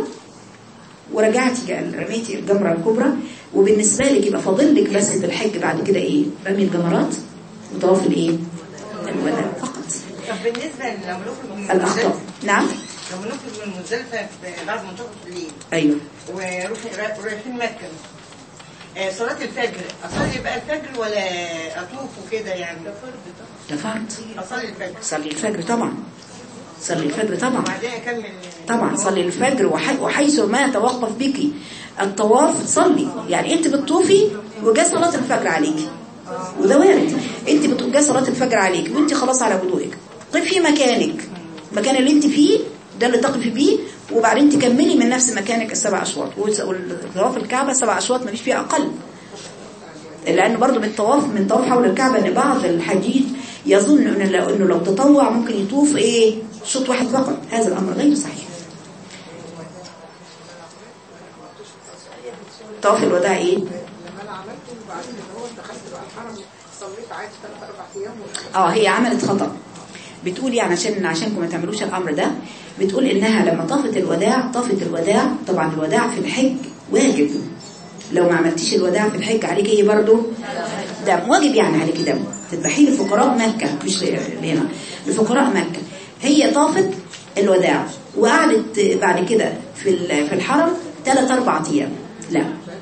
ورجعتي رميتي الجمره الكبرى وبالنسبه لك يبقى فاضل لك بس في الحج بعد كده ايه رمي الجمرات وطواف الايه الوداع فقط طب بالنسبه لو نخرج من الاخطاء نعم لو نخرج من مزدلفه بعد منتصف الليل ايوه وروح رايحين مكه آه، صلاة الفجر أصلي بقى الفجر ولا أطوف وكده يعني ده فرض أصلي الفجر صلي الفجر طبعا صلي الفجر طبعا وبعدين أكمل طبعا صلي الفجر وح- وحيث ما يتوقف بك الطواف صلي يعني انت بتطوفي وجاء صلاة الفجر عليكي وده وارد انت بتقول جاء صلاة الفجر عليك وانت خلاص على وضوءك قفي مكانك المكان اللي انت فيه ده اللي تقفي فيه وبعدين تكملي من نفس مكانك السبع اشواط والطواف الكعبة سبع اشواط ما فيش فيه اقل لان برضو من الطواف من طواف حول الكعبة ان بعض الحجيج يظن ان لو انه لو تطوع ممكن يطوف ايه شوط واحد فقط هذا الامر غير صحيح طواف الوداع ايه لما انا عملته وبعدين اللي هو دخلت بقى الحرم صليت عادي ثلاث اربع ايام اه هي عملت خطأ بتقول يعني عشان عشانكم ما تعملوش الامر ده بتقول انها لما طافت الوداع طافت الوداع طبعا الوداع في الحج واجب لو ما عملتيش الوداع في الحج عليك ايه برضو دم واجب يعني عليك دم تذبحيه لفقراء مكة مش هنا لفقراء مكة هي طافت الوداع وقعدت بعد كده في ال- في الحرم ثلاث اربع ايام لا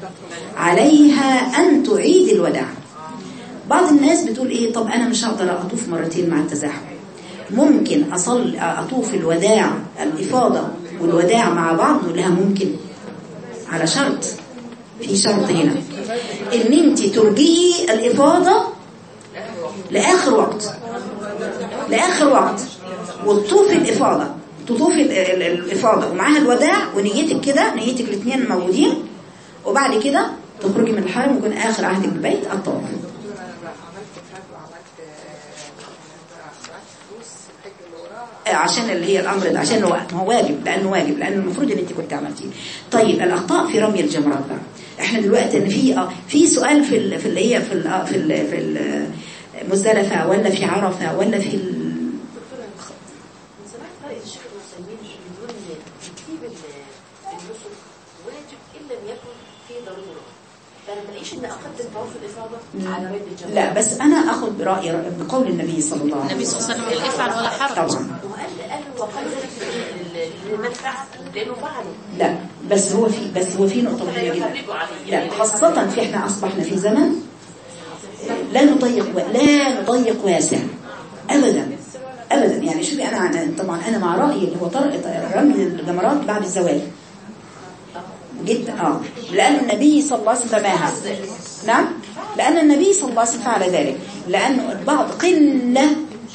عليها ان تعيد الوداع بعض الناس بتقول ايه طب انا مش هقدر اطوف مرتين مع التزاحم ممكن اصل اطوف الوداع الافاضه والوداع مع بعض نقول لها ممكن على شرط في شرط هنا ان انت ترجئي الافاضه لاخر وقت لاخر وقت وتطوفي الافاضه تطوفي ال- ال- الافاضه ومعاها الوداع ونيتك كده نيتك الاثنين موجودين وبعد كده تخرجي من الحرم ويكون اخر عهدك بالبيت الطواف انا عملت فات وعملت آه، فلوس الحج اللي وراه آه، عشان اللي هي الامر ده عشان هو ما هو واجب لانه واجب لانه المفروض ان انت كنت عملتيه طيب الاخطاء في رمي الجمرات بقى احنا دلوقتي ان في اه في سؤال في ال- في اللي هي في ال- آه، في ال- في ال- مزدلفه ولا في عرفه ولا في ال- من زمان فرق الشيخ المسلمين بيقول ان ترتيب ال- النسك واجب ان لم يكن في ضروره فانا ما الاقيش ان اقدم طواف الافاضه على رد الجمره لا بس انا اخذ براي بقول النبي صلى الله عليه النبي وسلم صلى الله عليه وسلم افعل ولا حرج طبعا وقال قال وقال ذلك لل- لمن فعل لانه فعله لا بس هو في بس هو في نقطه فلا مهمه جدا يفرقوا عليه لا خاصة في احنا أصبحنا في زمن لا نضيق لا نضيق واسع أبدا أبدا يعني شوفي أنا أنا- طبعا أنا مع رأيي اللي هو طرق رمي الجمرات بعد الزوال جدا اه لأن النبي صلى الله عليه وسلم رماها نعم لأن النبي صلى الله عليه وسلم فعل ذلك لأن البعض قلة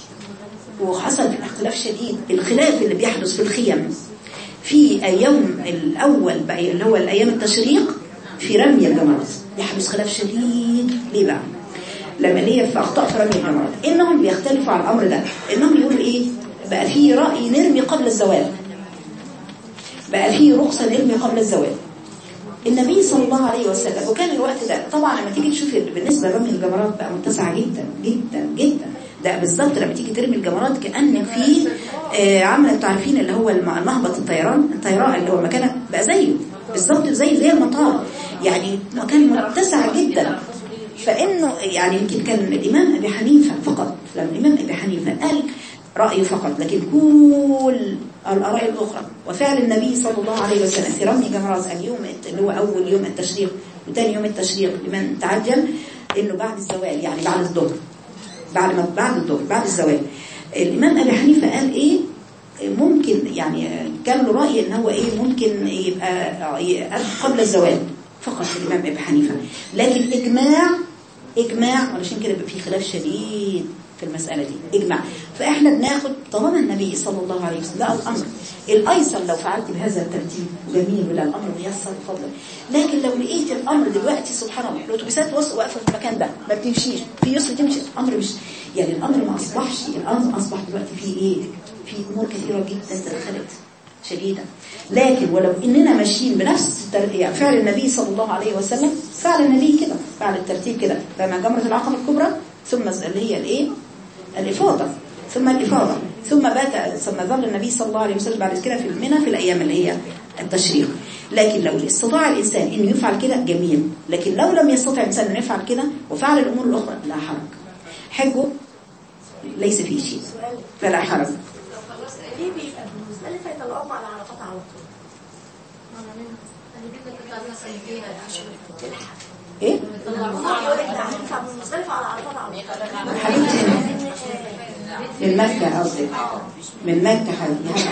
وحصل اختلاف شديد الخلاف اللي بيحدث في الخيم في يوم الأول بقى اللي هو الأيام التشريق في رمي الجمرات يحدث خلاف شديد ليه بقى لما ليه في أخطاء في رمي الجمرات إنهم بيختلفوا على الأمر ده إنهم يقولوا إيه بقى في رأي نرمي قبل الزوال بقى في رخصة نرمي قبل الزوال النبي صلى الله عليه وسلم وكان الوقت ده طبعا لما تيجي تشوفي بالنسبة لرمي الجمرات بقى متسعة جدا جدا جدا ده بالظبط لما تيجي ترمي الجمرات كأنك في آه عامله انتوا عارفين اللي هو الم- مهبط الطيران الطيران اللي هو مكانه بقى زيه بالظبط زي زي المطار يعني مكان متسع جدا فانه يعني يمكن كان الامام ابي حنيفه فقط لما الامام ابي حنيفه قال رايه فقط لكن كل الاراء الاخرى وفعل النبي صلى الله عليه وسلم في رمي جمرات اليوم الت- اللي هو اول يوم التشريق وثاني يوم التشريق لمن تعجل انه بعد الزوال يعني بعد الظهر بعد ما بعد الظهر بعد الزوال الامام ابي حنيفه قال ايه ممكن يعني كان له راي ان هو ايه ممكن يبقى يبقى قبل الزوال فقط الامام ابي حنيفه لكن اجماع اجماع علشان كده بيبقى في خلاف شديد في المساله دي اجماع فاحنا بناخد طالما النبي صلى الله عليه وسلم لا الامر الايسر لو فعلت بهذا الترتيب جميل ولا الامر ميسر بفضل لكن لو لقيت الامر دلوقتي سبحان الله الاتوبيسات وص- واقفه في المكان ده ما بتمشيش في يسر تمشي الامر مش يعني الامر ما اصبحش الامر اصبح دلوقتي فيه ايه في امور كثيره جدا تدخلت شديدا لكن ولو اننا ماشيين بنفس التر- يعني فعل النبي صلى الله عليه وسلم فعل النبي كده فعل الترتيب كده فما جمره العقبه الكبرى ثم اللي هي الايه الافاضه ثم الافاضه ثم بات ثم ظل النبي صلى الله عليه وسلم بعد كده في المنى في الايام اللي هي التشريق لكن لو استطاع الانسان انه يفعل كده جميل لكن لو لم يستطع الانسان انه يفعل كده وفعل الامور الاخرى لا حرج حجه ليس فيه شيء فلا حرج ليه بيبقى مختلفه يطلعوهم على عرفات على طول تلحق ايه طلعوها يقول لك ده هنطلع من مختلفه على عرفات على طول حبيبتي من مكة قصدك من مكة حبيبتي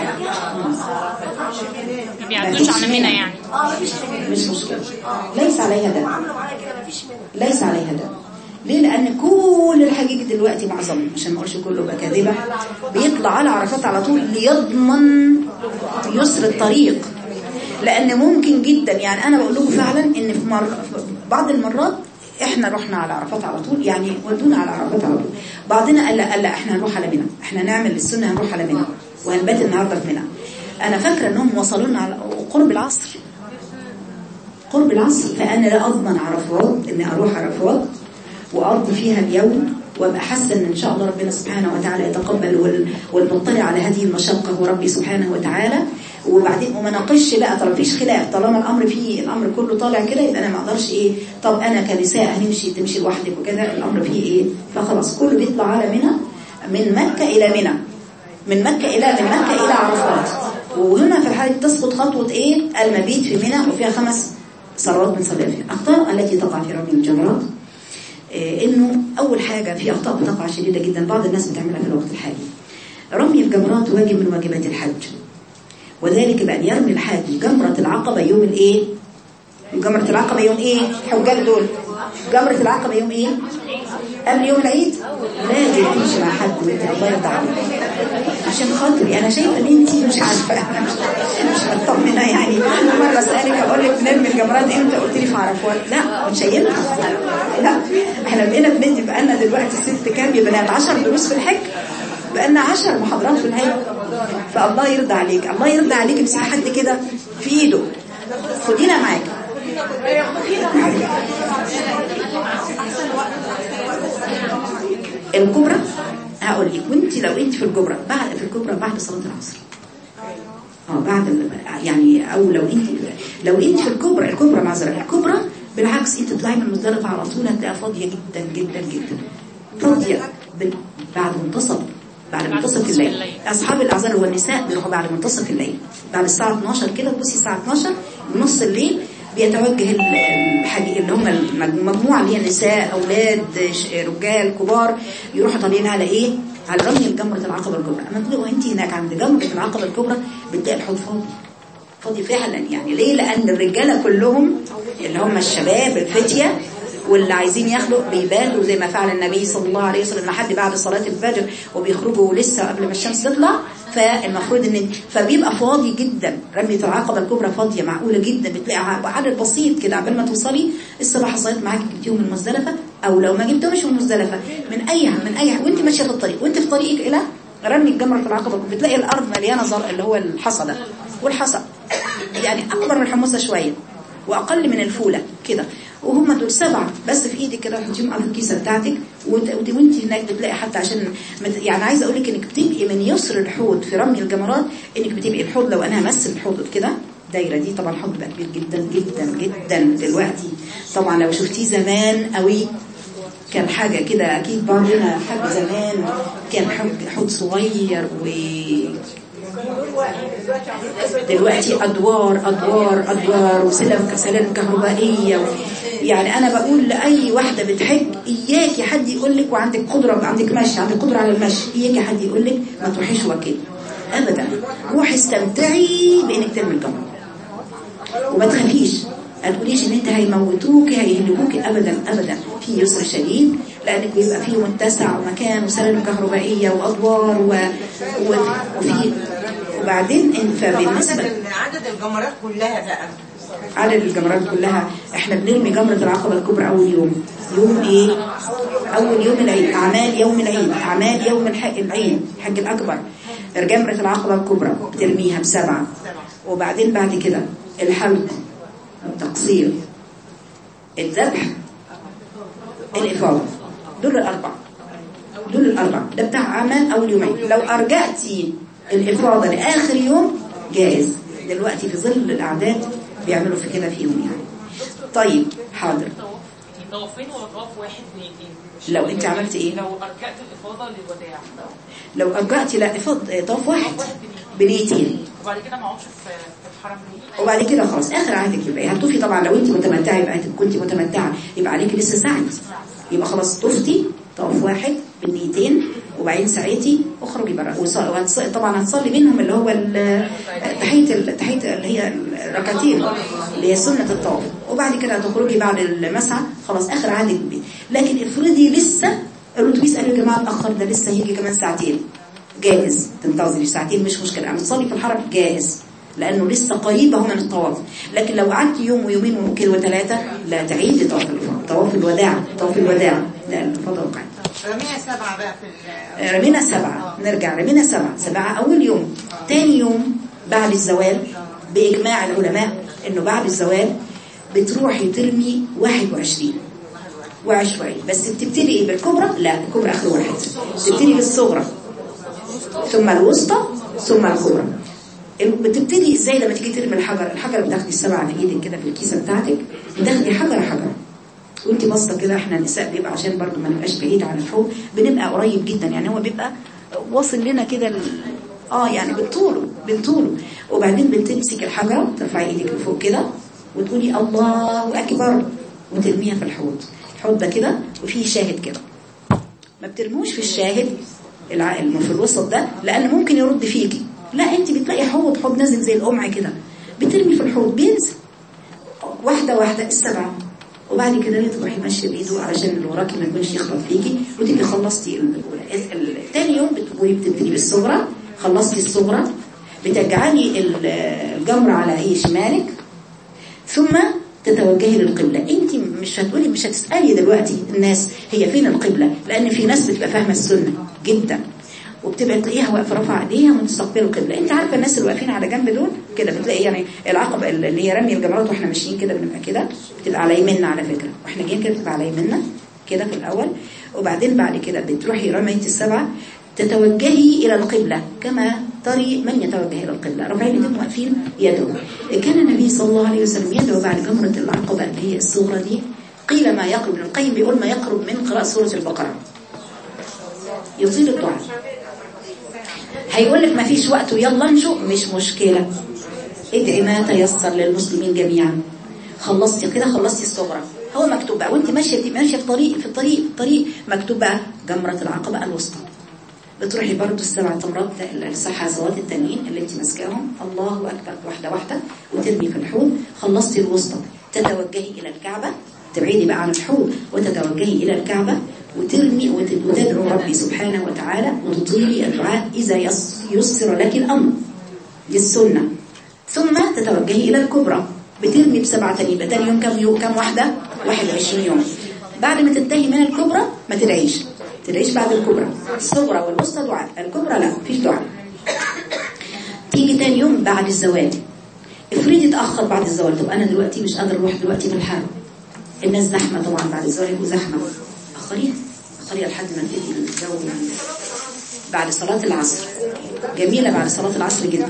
ما بيعدوش على منى يعني اه مفيش منها مش مشكلة ليس عليها دم عملوا معايا كده مفيش منها ليس عليها دم ليه لأن كل الحقيقة دلوقتي معظم عشان ما اقولش كله بقى كاذبة بيطلع على عرفات على طول ليضمن يسر الطريق لأن ممكن جدا يعني أنا بقول لكم فعلا إن في, مر... في بعض المرات احنا رحنا على عرفات على طول يعني ودونا على عرفات على طول بعضنا قال لا قال لا احنا هنروح على منى احنا نعمل السنة هنروح على منى وهنبات النهارده في منى انا فاكره انهم وصلوا لنا على قرب العصر قرب العصر فأنا لا أضمن عرفات إني أروح عرفات وأقضي فيها اليوم وأبقى حاسة إن إن شاء الله ربنا سبحانه وتعالى يتقبل وال- والمطلع على هذه المشقة هو ربي سبحانه وتعالى وبعدين وما ناقشش بقى طالما مفيش خلاف طالما الأمر فيه الأمر كله طالع كده يبقى أنا ما أقدرش إيه طب أنا كنساء هنمشي تمشي لوحدك وكذا الأمر فيه إيه فخلاص كله بيطلع على منى من مكة إلى منى من مكة إلى من مكة إلى عرفات وهم الحج تسقط خطوة ايه المبيت في منى وفيها خمس صلوات بنصليها فيها الاخطاء التي تقع في رمي الجمرات إيه انه اول حاجة في اخطاء بتقع شديدة جدا بعض الناس بتعملها في الوقت الحالي رمي الجمرات واجب من واجبات الحج وذلك بأن يرمي الحاج جمرة العقبة يوم الايه جمرة العقبة يوم ايه حجاج دول جمرة العقبة يوم ايه قبل يوم العيد لازم تمشي مع حد وانت الله يرضى عليك عشان خاطري انا شايفه ان انت مش عارفه انا مش مش مطمنه يعني مره اسالك اقول لك بنرمي الجمرات امتى قلت لي في عرفات لا مش هينفع لا احنا بقينا بندي بقالنا دلوقتي ست كام يا بنات 10 دروس في الحج بقالنا 10 محاضرات في الحج فالله يرضى عليك الله يرضى عليك امسكي حد كده في ايده خدينا معاك الكبرى هقول لك وانت لو انت في الكبرى بعد في الكبرى بعد صلاه العصر اه بعد ال- يعني او لو انت لو انت في الكبرى الكبرى معذره الكبرى بالعكس انت تطلعي من مزدلفه على طول هتلاقيها فاضيه جدا جدا جدا فاضيه بال- بعد منتصف بعد منتصف الليل اصحاب الاعذار والنساء بيروحوا بعد منتصف الليل بعد الساعه 12 كده تبصي الساعه 12 نص الليل بيتوجه ال- الحاج- اللي هم المجموعه اللي هي نساء اولاد ش- رجال كبار يروحوا طالعين على ايه على رمي الجمرة العقبة الكبرى اما تلاقوا انت هناك عند جمرة العقبة الكبرى بتلاقي الحوض فاضي فاضي فعلا يعني ليه لان الرجاله كلهم اللي هم الشباب الفتيه واللي عايزين ياخدوا بيبالوا زي ما فعل النبي صلى الله عليه وسلم لحد بعد صلاة الفجر وبيخرجوا لسه قبل ما الشمس تطلع فالمفروض ان فبيبقى فاضي جدا رمية العقبة الكبرى فاضية معقولة جدا بتلاقي عدد بسيط كده قبل ما توصلي السبع حصلت معاك جبتيهم من مزدلفة او لو ما جبتهمش من مزدلفة من اي من اي وانت ماشية في الطريق وانت في طريقك الى رمي الجمرة العقبة بتلاقي الارض مليانة زرع اللي هو الحصى ده والحصى يعني اكبر من الحموسة شوية واقل من الفولة كده وهم دول سبعة بس في ايدك كده تحطيهم على الكيسة بتاعتك وانت وانت- وانت هناك بتلاقي حتى عشان مت- يعني عايزه اقول لك انك بتبقي من يسر الحوض في رمي الجمرات انك بتبقي الحوض لو انا همثل الحوض كده دايره دي طبعا الحوض بقى كبير جدا جدا جدا دلوقتي طبعا لو شفتيه زمان قوي كان حاجة كده أكيد بعضنا حاج زمان كان حوض حوض صغير و دلوقتي أدوار أدوار أدوار وسلم سلالم كهربائية و... يعني أنا بقول لأي واحدة بتحج إياكي حد يقول لك وعندك قدرة عندك مشي عندك قدرة على المشي إياكي حد يقول لك ما تروحيش وكيل أبدا روحي استمتعي بإنك ترمي الجمرة وما تخافيش ما تقوليش ان انت هيموتوك هيهلكوك ابدا ابدا في يسر شديد لانك بيبقى فيه متسع ومكان وسلالم كهربائيه وادوار و... و... وفي وبعدين ان فبالنسبه عدد عدد الجمرات كلها بقى عدد الجمرات كلها احنا بنرمي جمرة العقبة الكبرى اول يوم يوم ايه اول يوم العيد اعمال يوم العيد اعمال يوم الحج العيد الحج الاكبر جمرة العقبة الكبرى بترميها بسبعة وبعدين بعد كده الحلق التقصير الذبح الإفاضة دول الأربعة دول الأربعة ده بتاع عمل أول يومين لو أرجعتي الإفاضة لآخر يوم جائز دلوقتي في ظل الأعداد بيعملوا في كده فيهم يعني طيب حاضر طوافين ولا طواف واحد بنيتين لو انت عملت ايه لو ارجعت الافاضه للوداع لو أرجعتي لا إفاضة طواف واحد بنيتين وبعد كده ما اقعدش في في الحرم ليه وبعد كده خلاص اخر عهدك يبقى إيه؟ هتطوفي طبعا لو انت متمتعه يبقى كنت متمتعه يبقى عليك لسه سعي يبقى خلاص طفتي طواف واحد بالنيتين وبعدين سعيتي اخرجي بره وص- وهتص- طبعا هتصلي منهم اللي هو ال- تحيه ال- تحيه اللي هي الركعتين اللي هي سنه الطواف وبعد كده هتخرجي بعد المسعى خلاص اخر عهدك بيه. لكن افرضي لسه الاتوبيس قالوا يا جماعه اتاخر ده لسه هيجي كمان ساعتين جائز تنتظري ساعتين مش مشكله اما تصلي في الحرم جائز لانه لسه قريب اهو من الطواف لكن لو قعدت يوم ويومين وممكن وثلاثه لا تعيدي طواف الافاضه طواف الوداع طواف الوداع لا الافاضه وقعت رميها سبعة بقى في ال- رمينا سبعة نرجع رمينا سبعة سبعة أول يوم تاني يوم بعد الزوال بإجماع العلماء إنه بعد الزوال بتروحي ترمي 21 وعشوائي بس بتبتدي إيه بالكبرى لا الكبرى آخر واحد بتبتدي بالصغرى ثم الوسطى ثم الكبرى بتبتدي ازاي لما تيجي ترمي الحجر الحجر بتاخدي السبعة في ايدك كده في الكيسة بتاعتك بتاخدي حجر حجر وانت باصه كده احنا النساء بيبقى عشان برضو ما نبقاش بعيد عن الحوض بنبقى قريب جدا يعني هو بيبقى واصل لنا كده ال- اه يعني بالطوله بالطوله وبعدين بتمسك الحجره ترفعي ايدك لفوق كده وتقولي الله اكبر وترميها في الحوض الحوض ده كده وفيه شاهد كده ما بترموش في الشاهد الع- الم- في الوسط ده لان ممكن يرد فيكي لا انت بتلاقي حوض حوض نازل زي القمع كده بترمي في الحوض بينزل واحده واحده السبعه وبعد كده تروحي ماشيه بايده علشان اللي وراكي ما يكونش يخبط فيكي وتبقي خلصتي ال- ال- ال- تاني يوم بتقولي بتبتدي بالصغرى خلصتي الصغرى بتجعلي ال- الجمر على ايه شمالك ثم تتوجهي للقبلة انت مش هتقولي مش هتسألي دلوقتي الناس هي فين القبلة لان في ناس بتبقى فاهمة السنة جدا وبتبقى تلاقيها واقفه رافعه ايديها ومستقبله القبله انت عارفه الناس اللي واقفين على جنب دول كده بتلاقي يعني العقبه اللي هي رمي الجمرات واحنا ماشيين كده بنبقى كده بتبقى على يمنا على فكره واحنا جايين كده بتبقى على يمنا كده في الاول وبعدين بعد كده بتروحي رميه السبعه تتوجهي الى القبله كما تري من يتوجه الى القبله رافعين ايديهم واقفين يدعو كان النبي صلى الله عليه وسلم يدعو بعد جمره العقبه اللي هي الصغرى دي قيل ما يقرب من القيم بيقول ما يقرب من قراءه سوره البقره يطيل الدعاء هيقول لك ما فيش وقت ويلا انشؤ مش مشكلة ادعي ما تيسر للمسلمين جميعا خلصتي كده خلصتي الصغرى هو مكتوب بقى وانت ماشيه ماشيه في طريق في الطريق في الطريق مكتوب بقى جمره العقبه الوسطى بتروحي برضو السبع تمرات الصحازات التانيين اللي انت ماسكاهم الله اكبر واحده واحده وترمي في الحوض خلصتي الوسطى تتوجهي الى الكعبه تبعدي بقى عن الحوض وتتوجهي الى الكعبه وترمي وت- وتدعو ربي سبحانه وتعالى وتطيلي الدعاء اذا يس- يسر لك الامر دي السنه ثم تتوجهي الى الكبرى بترمي بسبعه تاني يبقى تاني يوم كم يوم كم واحده 21 يوم بعد ما تنتهي من الكبرى ما تدعيش تدعيش بعد الكبرى الصغرى والوسطى دعاء الكبرى لا مفيش دعاء تيجي تاني يوم بعد الزواج افرضي اتاخر بعد الزواج طب انا دلوقتي مش قادر اروح دلوقتي في الحرم الناس زحمه طبعا بعد الزواج يبقوا زحمه اخريها اخريها لحد ما تبتدي الجو يعني بعد صلاه العصر جميله بعد صلاه العصر جدا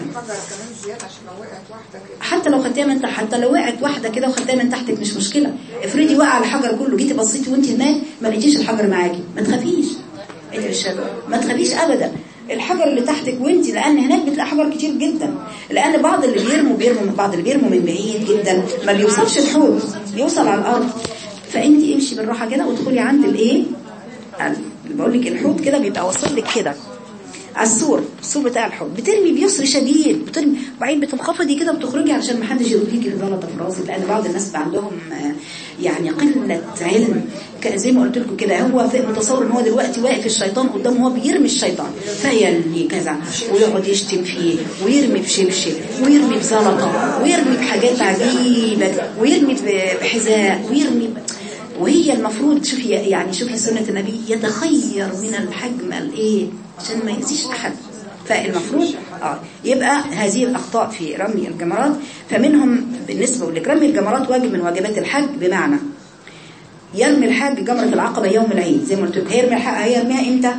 حتى لو خدتيها من تحت حتى لو وقعت واحده كده وخدتيها من تحتك مش مشكله افرضي وقع الحجر كله جيتي بصيتي وانت هناك ما لقيتيش الحجر معاكي ما تخافيش انت مش ما تخافيش ابدا الحجر اللي تحتك وانت لان هناك بتلاقي حجر كتير جدا لان بعض اللي بيرموا بيرموا من بعض اللي بيرموا من بعيد جدا ما بيوصلش الحوض بيوصل على الارض فانت امشي بالراحه كده وادخلي عند الايه اللي بقول لك الحوض كده بيبقى واصل لك كده على السور السور بتاع الحوض بترمي بيسر شديد بترمي وبعدين بتنخفضي كده وتخرجي علشان ما حدش يرضيكي بغلطه في راسك لان بعض الناس بقى عندهم آه، يعني قله علم ك- زي ما قلت لكم كده هو في- متصور ان هو دلوقتي واقف الشيطان قدامه هو بيرمي الشيطان فيلي كذا ويقعد يشتم فيه ويرمي بشبشب ويرمي بزلطه ويرمي بحاجات عجيبه ويرمي ب- بحذاء ويرمي ب... وهي المفروض شوفي يعني شوفي سنة النبي يتخير من الحجم الايه عشان ما يأذيش احد فالمفروض اه يبقى هذه الاخطاء في رمي الجمرات فمنهم بالنسبة لرمي الجمرات واجب من واجبات الحج بمعنى يرمي الحاج جمرة العقبة يوم العيد زي ما قلت لك هيرمي الحق هيرميها امتى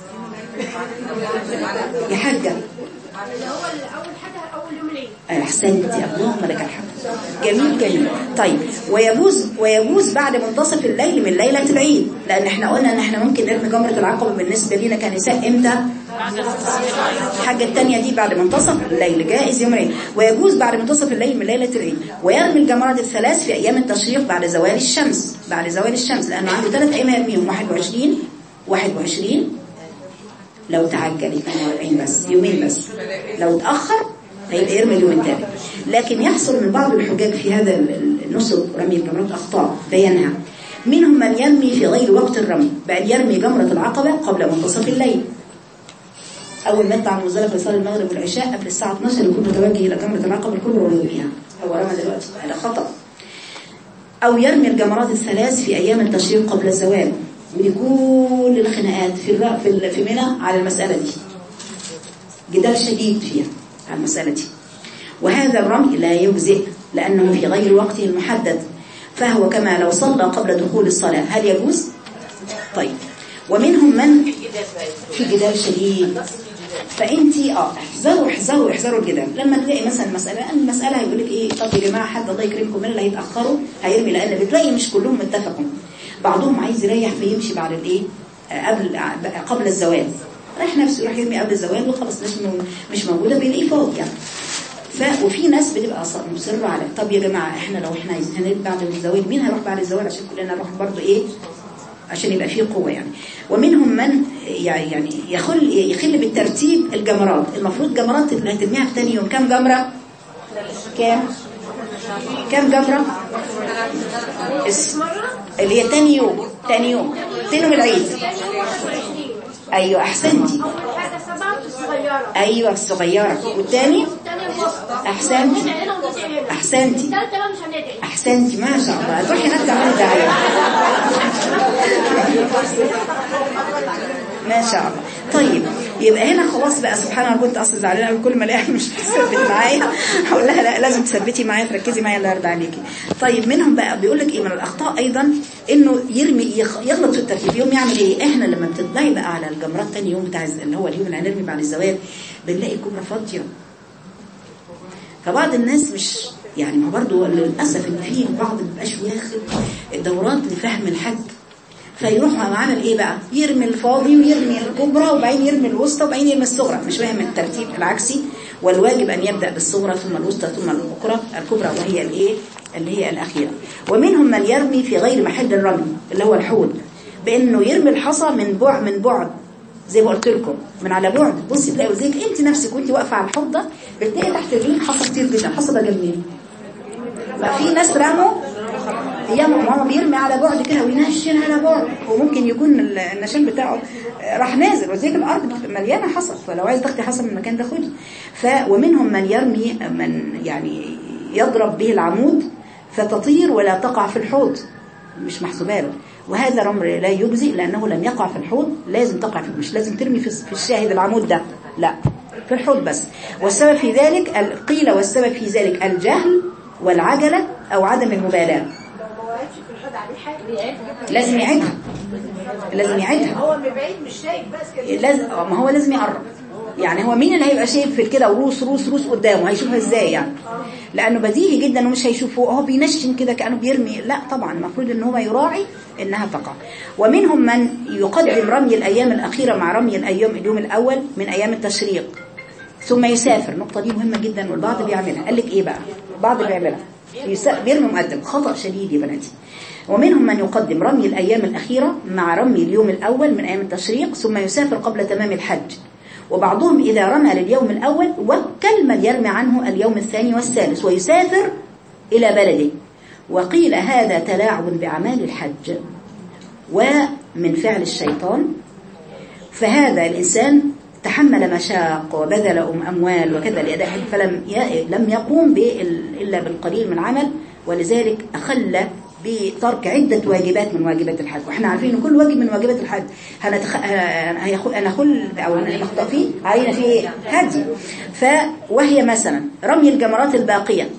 يا حاجة اللي هو اول حاجه اول يوم العيد احسنتي اللهم لك الحمد جميل جميل طيب ويجوز ويجوز بعد منتصف الليل من ليله العيد لان احنا قلنا ان احنا ممكن نرمي جمره العقبه بالنسبه لينا كنساء امتى الحاجه الثانيه دي بعد منتصف الليل جائز يوم العيد ويجوز بعد منتصف الليل من ليله العيد ويرمي الجمرات الثلاث في ايام التشريق بعد زوال الشمس بعد زوال الشمس لانه عنده ثلاث ايام يرميهم 21 21 لو تعجل يبقى 40 بس يومين بس لو اتأخر هيبقى يرمي اليوم التالي لكن يحصل من بعض الحجاج في هذا النصب رمي الجمرات أخطاء بينها منهم من يرمي في غير وقت الرمي بأن يرمي جمرة العقبة قبل منتصف الليل أول ما يطلع من مزدلفة يصلي المغرب والعشاء قبل الساعة 12 يكون متوجه إلى جمرة العقبة الكبرى ويرميها هو رمى دلوقتي هذا خطأ أو يرمي الجمرات الثلاث في أيام التشريق قبل الزوال ودي كل الخناقات في الر- في ال- في منى على المسألة دي جدال شديد فيها على المسألة دي وهذا الرمي لا يجزئ لأنه في غير وقته المحدد فهو كما لو صلى قبل دخول الصلاة هل يجوز؟ طيب ومنهم من في جدال شديد فانت اه احذروا احذروا احذروا الجدال لما تلاقي مثلا مسألة المسألة هيقول لك ايه طب يا جماعة حد الله يكرمكم من اللي هيتأخروا هيرمي لأن بتلاقي مش كلهم متفقوا بعضهم عايز يريح فيمشي بعد الايه آه، قبل قبل الزواج رايح نفسه يروح يرمي قبل الزوال وخلاص مش مو- مش موجوده بيلاقيه فاضي يعني ف وفي ناس بتبقى أص- مصره على طب يا جماعه احنا لو احنا عايزين هنرمي بعد الزوال مين هيروح بعد الزوال عشان كلنا نروح برضه ايه عشان يبقى فيه قوة يعني ومنهم من يعني يعني يخل يخل بالترتيب الجمرات المفروض جمرات اللي هترميها في تاني يوم كام جمرة كام كام جمرة اس- اللي هي تاني يوم تاني يوم تاني يوم العيد يعني هو 21 ايوه احسنتي اول حاجه سبعه الصغيره ايوه الصغيرة والتاني الثانيه الوسطى احسنتي ندعي هنا وندعي هنا احسنتي الثالثه بقى مش هندعي احسنتي ما شاء الله تروحي هناك تعملي دعايه ما شاء الله طيب يبقى هنا خلاص بقى سبحان الله كنت اصلا زعلانه أوي كل ما الاقيها مش بتثبت معايا هقول لها لا لازم تثبتي معايا تركزي معايا الله يرضى عليكي طيب منهم بقى بيقول لك ايه من الاخطاء ايضا انه يرمي يخ- يغلط في الترتيب يوم يعمل ايه احنا لما بتطلعي بقى على الجمرات تاني يوم بتاع الز- اللي هو اليوم اللي هنرمي بعد الزواج بنلاقي الكبرى فاضيه فبعض الناس مش يعني ما برضه للاسف ان في بعض مبقاش واخد دورات لفهم الحج فيروح عامل ايه بقى يرمي الفاضي ويرمي الكبرى وبعدين يرمي الوسطى وبعدين يرمي الصغرى مش فاهم الترتيب العكسي والواجب ان يبدا بالصغرى ثم الوسطى ثم الكبرى الكبرى وهي الايه اللي هي الاخيره ومنهم من يرمي في غير محل الرمي اللي هو الحوض بانه يرمي الحصى من بعد من بعد زي ما قلت لكم من على بعد بصي تلاقي زيك انت نفسك وانت واقفه على الحوض ده بتلاقي تحت رجليك حصى كتير جدا حصى ده جنب مين بقى في ناس رموا هي ماما بيرمي على بعد كده وينشن على بعد وممكن يكون ال- النشان بتاعه راح نازل وزيك الارض بتبقى مليانه حصى فلو عايز تاخدي حصى من المكان ده خدي ف ومنهم من يرمي من يعني يضرب به العمود فتطير ولا تقع في الحوض مش محسوبه له وهذا الامر لا يجزي لانه لم يقع في الحوض لازم تقع في مش لازم ترمي في في الشاهد العمود ده لا في الحوض بس والسبب في ذلك ال- قيل والسبب في ذلك الجهل والعجله او عدم المبالاه لو ما وقعتش في الحد عليه حاجه لازم يعيدها لازم يعيدها هو من بعيد مش شايف بس كده لازم آه، ما هو لازم يقرب يعني هو مين اللي هيبقى شايف في كده وروس روس روس قدامه هيشوفها ازاي يعني لانه بديهي جدا انه مش هيشوفه هو بينشن كده كانه بيرمي لا طبعا المفروض ان هو يراعي انها تقع ومنهم من يقدم رمي الايام الاخيره مع رمي الايام اليوم الاول من ايام التشريق ثم يسافر النقطه دي مهمه جدا والبعض بيعملها قال لك ايه بقى البعض بيعملها يس- بيرمي مقدم خطا شديد يا بناتي ومنهم من يقدم رمي الأيام الأخيرة مع رمي اليوم الأول من أيام التشريق ثم يسافر قبل تمام الحج وبعضهم إذا رمى لليوم الأول وكل من يرمي عنه اليوم الثاني والثالث ويسافر إلى بلده وقيل هذا تلاعب بأعمال الحج ومن فعل الشيطان فهذا الإنسان تحمل مشاق وبذل أم أموال وكذا لأداء الحج فلم ي- لم يقوم بال- إلا بالقليل من عمل ولذلك أخل بترك عدة واجبات من واجبات الحج واحنا عارفين ان كل واجب من واجبات الحج هنتخ... هيخ- هنخل او نخطأ فيه علينا فيه ايه؟ هدي ف... وهي مثلا رمي الجمرات الباقية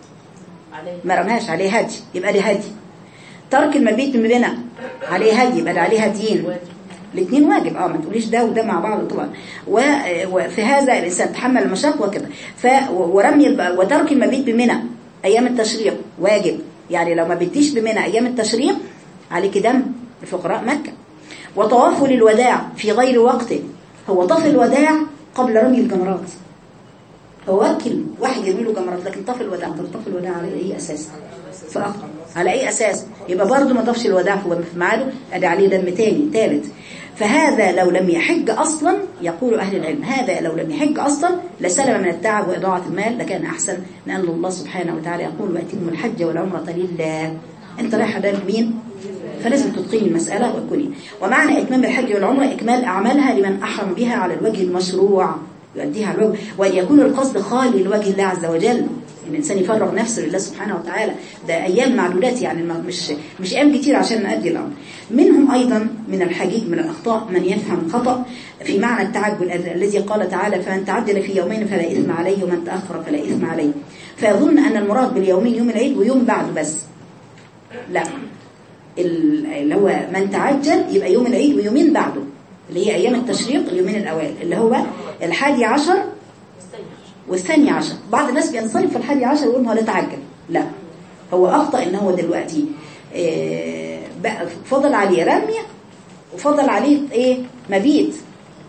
ما رماش عليه هدي يبقى ده هدي ترك المبيت من بنا عليه هدي يبقى ده عليه هديين الاثنين واجب اه ما تقوليش ده وده مع بعض طبعا و- وفي هذا الانسان تحمل المشاق وكذا ف ورمي الب- وترك المبيت بمنى ايام التشريق واجب يعني لو ما بيتيش بمنى ايام التشريق عليك دم لفقراء مكه وطوافه للوداع في غير وقته هو طاف الوداع قبل رمي الجمرات هو وكل واحد يرمي له جمرات لكن طاف الوداع طب طاف الوداع على اي اساس فأخ... على اي اساس يبقى برضه ما طافش الوداع في في ميعاده ادي عليه دم تاني ثالث فهذا لو لم يحج اصلا يقول اهل العلم هذا لو لم يحج اصلا لسلم من التعب واضاعه المال لكان احسن لان الله سبحانه وتعالى يقول واتموا الحج والعمره لله انت رايح ده لمين فلازم تتقني المسألة وتكوني ومعنى إتمام الحج والعمرة إكمال أعمالها لمن أحرم بها على الوجه المشروع يؤديها على الوجه وأن يكون القصد خالي لوجه الله عز وجل إن الإنسان يفرغ نفسه لله سبحانه وتعالى ده أيام معدودات يعني ما- مش مش أيام كتير عشان نأدي الأمر منهم أيضا من الحجيج من الأخطاء من يفهم خطأ في معنى التعجل ال- الذي قال تعالى فمن تعجل في يومين فلا إثم عليه ومن تأخر فلا إثم عليه فيظن أن المراد باليومين يوم العيد ويوم بعده بس لا ال- اللي هو من تعجل يبقى يوم العيد ويومين بعده اللي هي أيام التشريق اليومين الأوائل اللي هو الحادي عشر والثاني عشر بعض الناس بينصرف في الحادي عشر ويقول هو لا تعجل لا هو أخطأ إن هو دلوقتي آه، بقى فضل عليه رمية وفضل عليه إيه مبيت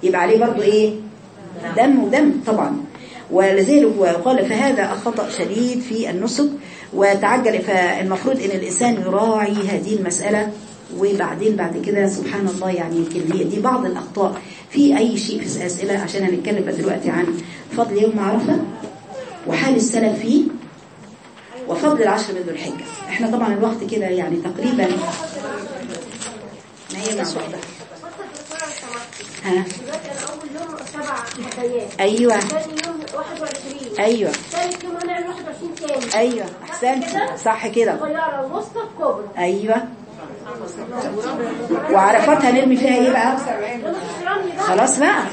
يبقى عليه برضو ايه دم ودم طبعا ولذلك وقال فهذا خطأ شديد في النسك وتعجل فالمفروض ان الانسان يراعي هذه المسألة وبعدين بعد كده سبحان الله يعني يمكن هي دي بعض الأخطاء في أي شيء في الأسئلة عشان هنتكلم بقى دلوقتي عن فضل يوم عرفة وحال السلف فيه وفضل العشر من ذو الحجة احنا طبعا الوقت كده يعني تقريبا ما هي مع بعضها ها دلوقتي انا اول يوم سبع هدايات ايوه ثاني يوم 21 ايوه ثالث يوم هنعمل 21 تاني ايوه احسنت صح كده صغيرة الوسطى الكبرى ايوه وعرفات هنرمي فيها ايه بقى يوم الصيام ده خلاص بقى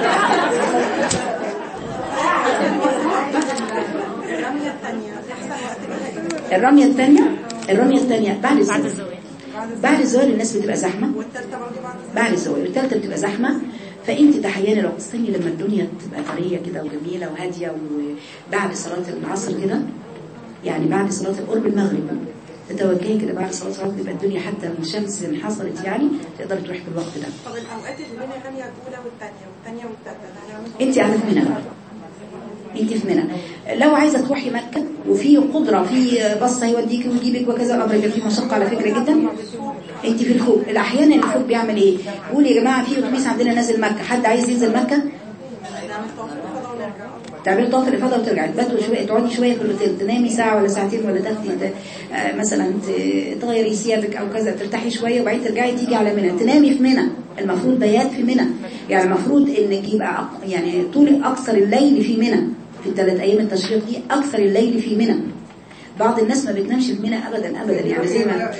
الرمية الثانية الرمية الثانية بعد الزواج بعد الزواج الناس بتبقى زحمة بعد الزواج والثالثة بتبقى زحمة فانت تحياني لو تستني لما الدنيا تبقى طرية كده وجميلة وهادية وبعد صلاة العصر كده يعني بعد صلاة القرب المغرب تتوجهي كده بعد صلاة العصر تبقى الدنيا حتى الشمس انحصرت يعني تقدري تروحي في الوقت ده طب الاوقات اللي بين الرميه الاولى والثانيه والثانيه والثالثه ده هنعمل انت قاعده في منى انت في منى لو عايزه تروحي مكه وفي قدره في بص هيوديك ويجيبك وكذا الامر يبقى في مشقه على فكره جدا انت في الخوف الاحيان اللي الخوف بيعمل ايه يقول يا جماعه في اتوبيس عندنا نازل مكه حد عايز ينزل مكه نعمل طواف الفضاء ونرجع تعملي طواف الافاضه وترجعي تباتوا شويه تقعدي شويه في الاوتيل تنامي ساعه ولا ساعتين ولا تاخدي ت- آه، مثلا ت- تغيري ثيابك او كذا ترتاحي شويه وبعدين ترجعي تيجي على منى تنامي في منى المفروض بيات في منى يعني المفروض انك يبقى أق- يعني طول اكثر الليل في منى في الثلاث ايام التشريق دي اكثر الليل في منى بعض الناس ما بتنامش في منى ابدا ابدا يعني زي ما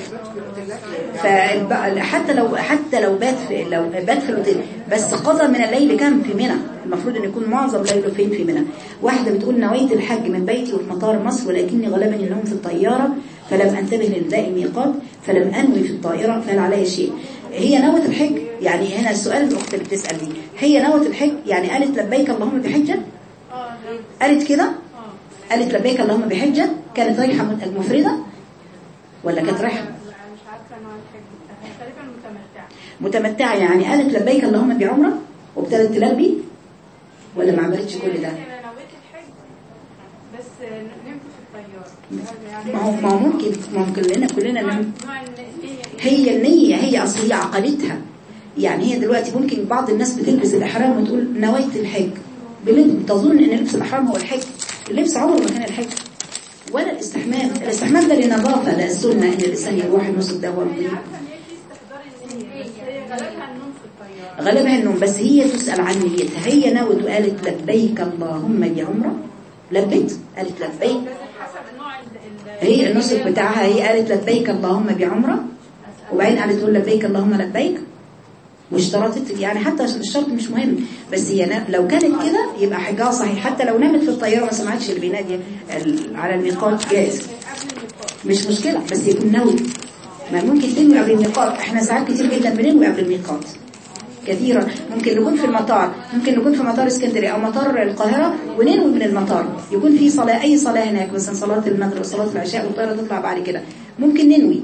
فحتى لو حتى لو بات في لو بات في الاوتيل بس قضى من الليل كم في منى المفروض ان يكون معظم ليله فين في منى واحده بتقول نويت الحج من بيتي وفي مطار مصر ولكني غلبني النوم في الطياره فلم انتبه لنداء الميقات فلم انوي في الطائره فهل علي شيء هي نوت الحج يعني هنا السؤال الاخت اللي بتسال دي هي نوت الحج يعني قالت لبيك اللهم بحجه قالت كده قالت لبيك اللهم بحجه كانت رايحه مفرده ولا كانت رايحه مش عارفه نوع الحج تقريبا متمتعه متمتعة يعني قالت لبيك اللهم بعمرة وابتدت تلبي ولا ما عملتش كل ده انا نويت الحج بس نمت في الطياره ما هو ما هو ممكن ممكن لنا كلنا نوع نعمل نوع النية هي النية هي أصل هي عقلتها يعني هي دلوقتي ممكن بعض الناس بتلبس الإحرام وتقول نويت الحج بل- بتظن إن لبس الإحرام هو الحج اللبس عمره ما كان الحج ولا الاستحمام الاستحمام ده لنظافة ده السنة إن الإنسان يروح النسك ده هو نظيف. عارفه ان هي في استحضار النية بس هي غلبها النوم في الطياره غالبها النوم بس هي تسأل عن نيتها هي نوت وقالت لبيك اللهم بعمرة لبيت قالت لبيك حسب نوع ال- ال- هي النسك بتاعها هي قالت لبيك اللهم بعمرة وبعدين قالت تقول لبيك اللهم لبيك واشترطت يعني حتى الشرط مش مهم بس هي نا- لو كانت كده يبقى حجها صحيح حتى لو نامت في الطيارة ما سمعتش اللي بينادي ال- على الميقات جائز مش مشكلة بس يكون نوي ما ممكن تنوي قبل الميقات احنا ساعات كتير جدا بننوي قبل الميقات كثيرا ممكن نكون في المطار ممكن نكون في مطار اسكندريه او مطار القاهره وننوي من المطار يكون في صلاه اي صلاه هناك مثلا صلاه المغرب وصلاه العشاء والطياره تطلع بعد كده ممكن ننوي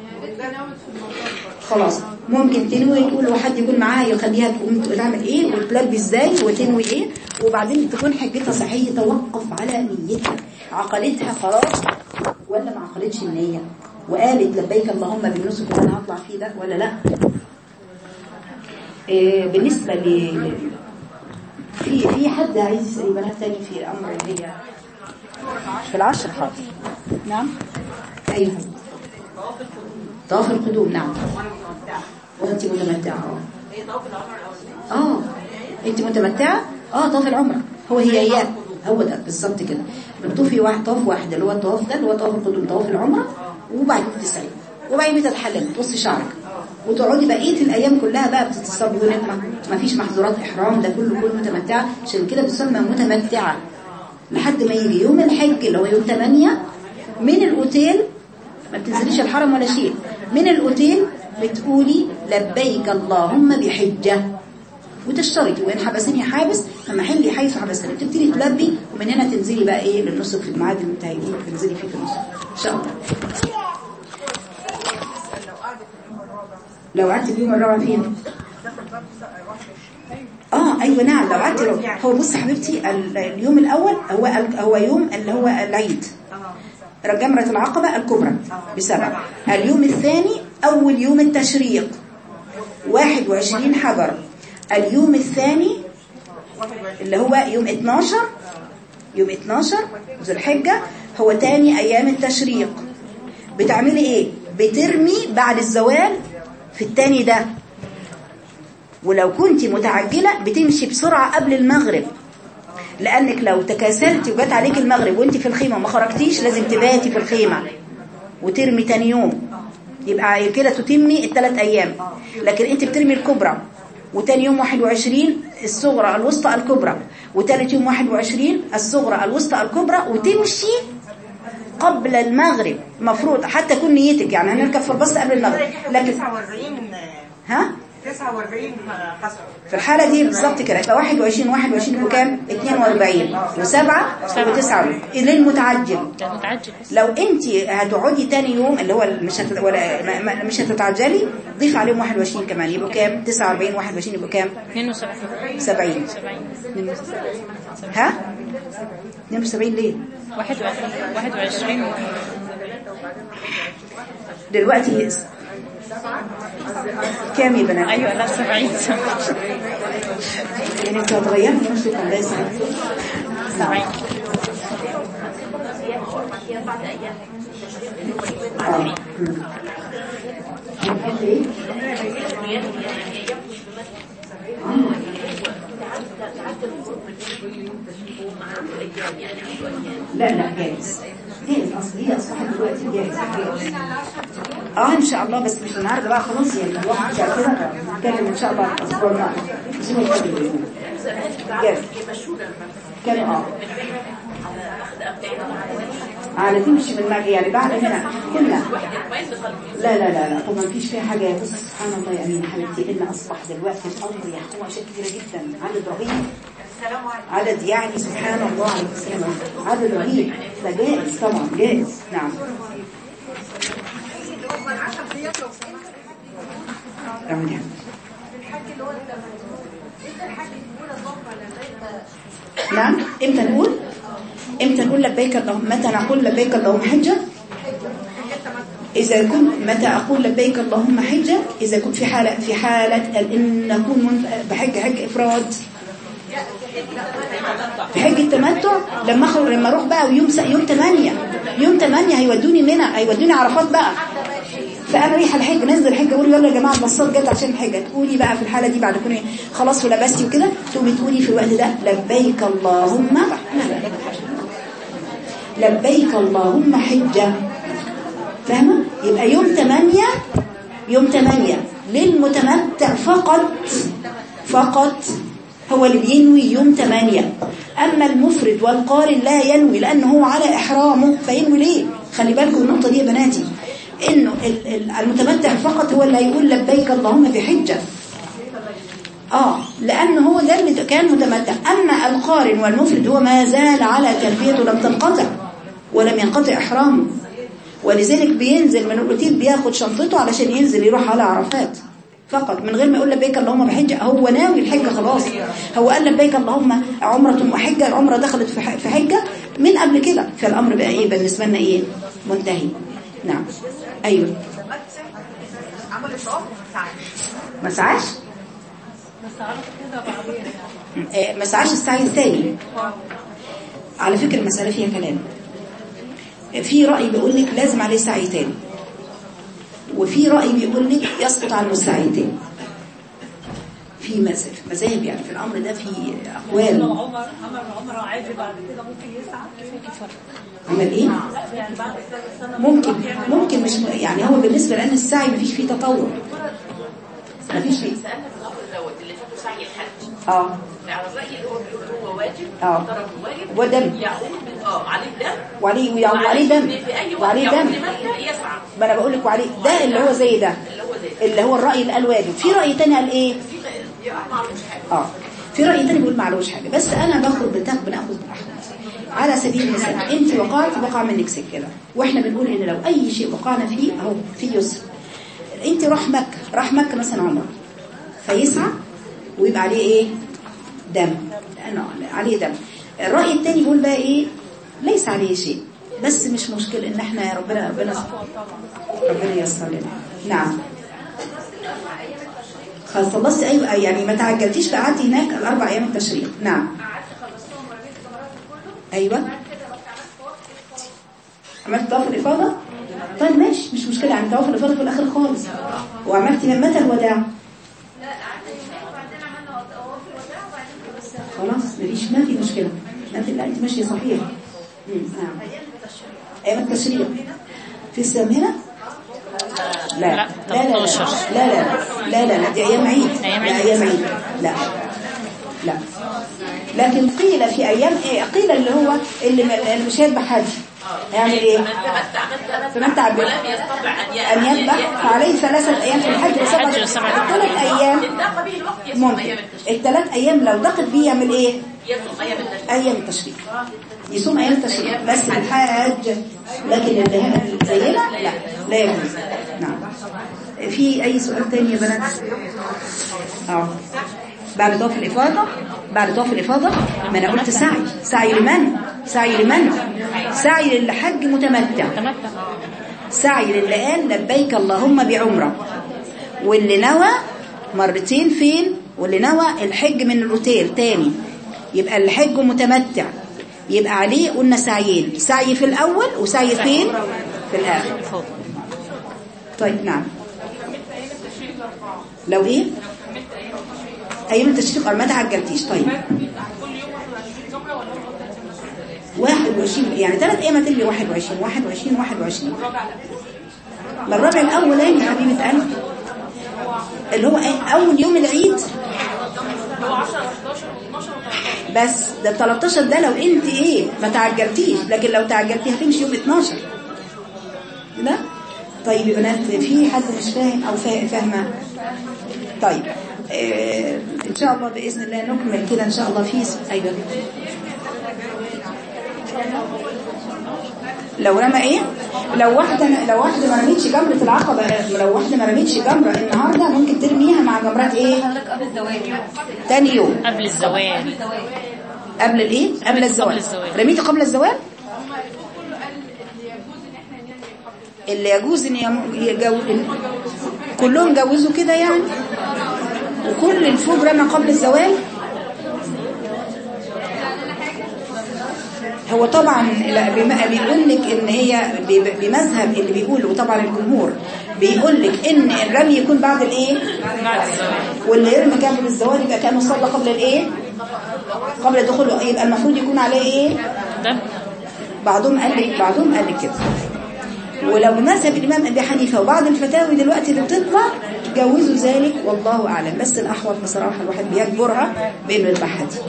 خلاص ممكن تنوي تقول وحد يكون معاها يخليها تقوم تعمل ايه وتلبي ازاي وتنوي ايه وبعدين تكون حجتها صحيح توقف على نيتها عقلتها خلاص ولا ما عقلتش النيه وقالت لبيك اللهم بالنسك اللي انا هطلع فيه ده ولا لا إيه بالنسبه ل في في حد عايز يسال بنات تاني في امر اللي هي في العشر حاضر نعم ايوه طواف القدوم نعم وانت متمتعه اه اه انت متمتعه اه طواف العمره هو هي هي هو ده بالظبط كده بتطوفي واحد طواف واحد اللي هو الطواف ده اللي هو طواف القدوم طواف العمره وبعدين تسعي وبعدين بتتحلل تقصي شعرك وتقعدي بقيه الايام كلها بقى بتتصبي ما فيش محظورات احرام ده كله كله متمتعه عشان كده بتسمى متمتعه لحد ما يجي يوم الحج اللي هو يوم 8 من الاوتيل ما بتنزليش الحرم ولا شيء من الاوتيل بتقولي لبيك اللهم بحجه وتشترطي وان حبسني حابس فمحلي حيث حبسني بتبتدي تلبي ومن هنا تنزلي بقى ايه للنسك في الميعاد اللي انت هيجي تنزلي فيه في النسك ان شاء الله لو قعدت في اليوم الرابع فين اه ايوه نعم لو قعدت لو هو بص حبيبتي ال- اليوم الاول هو ال- هو يوم اللي هو العيد جمرة العقبة الكبرى بسبع اليوم الثاني أول يوم التشريق 21 حجر اليوم الثاني اللي هو يوم 12 يوم 12 ذو الحجة هو تاني أيام التشريق بتعملي إيه؟ بترمي بعد الزوال في التاني ده ولو كنت متعجلة بتمشي بسرعة قبل المغرب لأنك لو تكاسلتي وجات عليك المغرب وانت في الخيمة وما خرجتيش لازم تباتي في الخيمة وترمي تاني يوم يبقى كده تتمي الثلاث أيام لكن انت بترمي الكبرى وتاني يوم 21 الصغرى الوسطى الكبرى وتالت يوم 21 الصغرى الوسطى الكبرى وتمشي قبل المغرب مفروض حتى يكون نيتك يعني هنركب في الباص قبل المغرب لكن 49 ها 49 قصر في الحالة دي بالظبط كده يبقى 21 21 يبقوا كام 42 و7 و9 للمتعجل ده متعجب لو انت هتقعدي تاني يوم اللي هو مش هت... ولا ما- ما- مش هتتعجلي ضيف عليهم 21 كمان يبقوا كام 49 21 يبقوا كام 72 70 70 ها 72 ليه 21 21 دلوقتي كام يا بنات ايوه لا 70 يعني انتوا هتغيروا نفسكم ده يا سعيد 70 اه لا لا جائز جائز اصل هي اصبحت دلوقتي جائز اه ان شاء الله بس مش النهارده بقى خلاص يعني الواحد بتاع كده نتكلم ان شاء الله الاسبوع الجاي الاسبوع الجاي جائز كانوا اه على تمشي من المرء يعني بعد هنا كنا لا لا لا لا طب ما فيش فيها حاجة بص سبحان الله يا أمين حبيبتي إن أصبح دلوقتي الأمر يحكم أشياء كثيرة جدا عدد رهيب عدد يعني سبحان الله عليه السلام عدد رهيب فجائز طبعا جائز نعم أمين نعم امتى نقول امتى نقول لبيك اللهم متى نقول لبيك اللهم حجة إذا كنت متى أقول لبيك اللهم حجة إذا كنت في حالة في حالة إن نكون من- بحج حج إفراد في حج التمتع لما أخرج لما أروح بقى ويوم س... يوم 8 يوم 8 هيودوني منى هيودوني عرفات بقى فأنا رايحة الحج نزل الحج أقول يلا يا جماعة البصات جت عشان الحجة تقولي بقى في الحالة دي بعد كوني خلاص ولبستي وكده تقومي تقولي في الوقت ده لبيك اللهم لبيك اللهم حجة فاهمة؟ يبقى يوم 8 يوم 8 للمتمتع فقط فقط هو اللي بينوي يوم 8 أما المفرد والقارن لا ينوي لأنه هو على إحرامه فينوي ليه؟ خلي بالكم النقطة دي يا بناتي إنه ال- ال- المتمتع فقط هو اللي هيقول لبيك اللهم بحجة آه لأن هو ده اللي كان متمتع أما القارن والمفرد هو ما زال على تلبيته لم تنقطع ولم ينقطع إحرامه ولذلك بينزل من الأوتيل بياخد شنطته علشان ينزل يروح على عرفات فقط من غير ما يقول لبيك اللهم بحجة هو ناوي الحجة خلاص هو قال لبيك اللهم عمرة وحجة العمرة دخلت في ح- في حجة من قبل كده فالأمر بقى إيه بالنسبة لنا إيه منتهي نعم أيوه عمل الطواف ساعة ما سعاش آه، ما سعاش السعي الثاني على فكرة المسألة فيها كلام في رأي بيقول لك لازم عليه سعي تاني وفي رأي بيقول لك يسقط عنه السعي تاني في مذهب مذاهب يعني في الأمر ده في أقوال عمر عمر عمر عادي بعد كده ممكن يسعى عمل إيه؟ يعني بعد ثلاث سنة ممكن ممكن مش يعني هو بالنسبة لأن السعي مفيش فيه تطور مفيش فيه سألنا في الأمر دوت اللي فاتوا سعي الحج اه على الرأي اللي هو بيقول هو واجب آه. طرف واجب ودم. يعود من- اه عليه الدم وعليه ويعود عليه دم في أي وقت وعليه يعود دم لمكة يسعى ما انا بقول لك وعليه ده اللي هو زي ده اللي هو زي اللي هو الرأي اللي قال واجب في رأي تاني قال ايه في ما عملش حاجة اه في رأي تاني بيقول معلوش حاجة بس انا باخد بتاخد بناخد بالاحوال على سبيل المثال انت وقعت وقع منك سكينه واحنا بنقول ان لو اي شيء وقعنا فيه اهو في يسر انت راح مكه راح مكه مثلا عمر فيسعى ويبقى عليه ايه دم لأنه عليه دم الرأي الثاني بيقول بقى ايه ليس عليه شيء بس مش مشكلة ان احنا يا ربنا ربنا ربنا ييسر لنا نعم خلاص خلصتي ايوه يعني ما تعجلتيش فقعدتي هناك الاربع ايام التشريق نعم ايوه عملت طواف الافاضه طيب ماشي مش مشكله يعني طواف الافاضه في الاخر خالص وعملتي من متى الوداع خلاص مفيش ما في مشكله ما في لا انت ماشيه صحيح مم، نعم ايام التشريق في السمنه لا لا لا لا لا 13. لا لا لا لا لا دي ايام عيد أيام لا عيد. ايام عيد لا لا لكن قيل في ايام ايه قيل اللي هو اللي م- اللي مش هيذبح حد يعمل ايه تمتع بال- ولم يستطع ان ان يذبح فعليه ثلاثه ايام في الحج الحج وسبعه وسبعة ثلاث ايام ضاق به الوقت يصوم ممكن ايام التشريق الثلاث ايام لو ضاقت بيه يعمل ايه يصوم ايام التشريق ايام التشريق يصوم ايام التشريق بس الحاج لكن اللي زينا لا لا يجوز نعم في اي سؤال تاني يا بنات اه بعد طواف الافاضه بعد طواف الافاضه ما انا قلت سعي سعي لمن سعي لمن سعي للحج متمتع تمتع سعي للي قال لبيك اللهم بعمرة واللي نوى مرتين فين واللي نوى الحج من الاوتيل تاني يبقى الحج متمتع يبقى عليه قلنا سعيين سعي في الاول وسعي فين في الاخر فوق طيب نعم لو ايه ايام التشريق أو ما تعجلتيش طيب 21 يعني ثلاث ايام هتلي 21 21 21 لا الرابع الاولاني يا حبيبه قلبي اللي هو إيه؟ اول يوم العيد بس ده 13 ده لو انت ايه ما تعجلتيش لكن لو تعجلتي هتمشي يوم 12 لا طيب يا بنات في حد مش فاهم او فا- فاهمه طيب آه ان شاء الله باذن الله نكمل كده ان شاء الله في س- ايوه لو رمى ايه لو واحده لو واحده ما رميتش جمره العقبه لو واحده ما رميتش جمره النهارده ممكن ترميها مع جمرات ايه تاني يوم قبل الزوال قبل الايه قبل الزوال الزوال. رميته قبل الزوال اللي يجوز ان يم- يجو... إن- كلهم جوزوا كده يعني وكل الفوج رمى قبل الزوال هو طبعا لا بما- بيقول لك ان هي ب- بمذهب اللي بيقول وطبعا الجمهور بيقول لك ان الرمي يكون بعد الايه واللي يرمي قبل الزوال يبقى كانه صلى قبل الايه قبل دخوله يبقى المفروض يكون عليه ايه ده بعضهم قال لك بعضهم قال لك كده ولو مذهب الامام ابي حنيفه وبعض الفتاوي دلوقتي اللي بتطلع جوزوا ذلك والله اعلم بس الاحوط بصراحه الواحد بيجبرها بانه يذبحها دي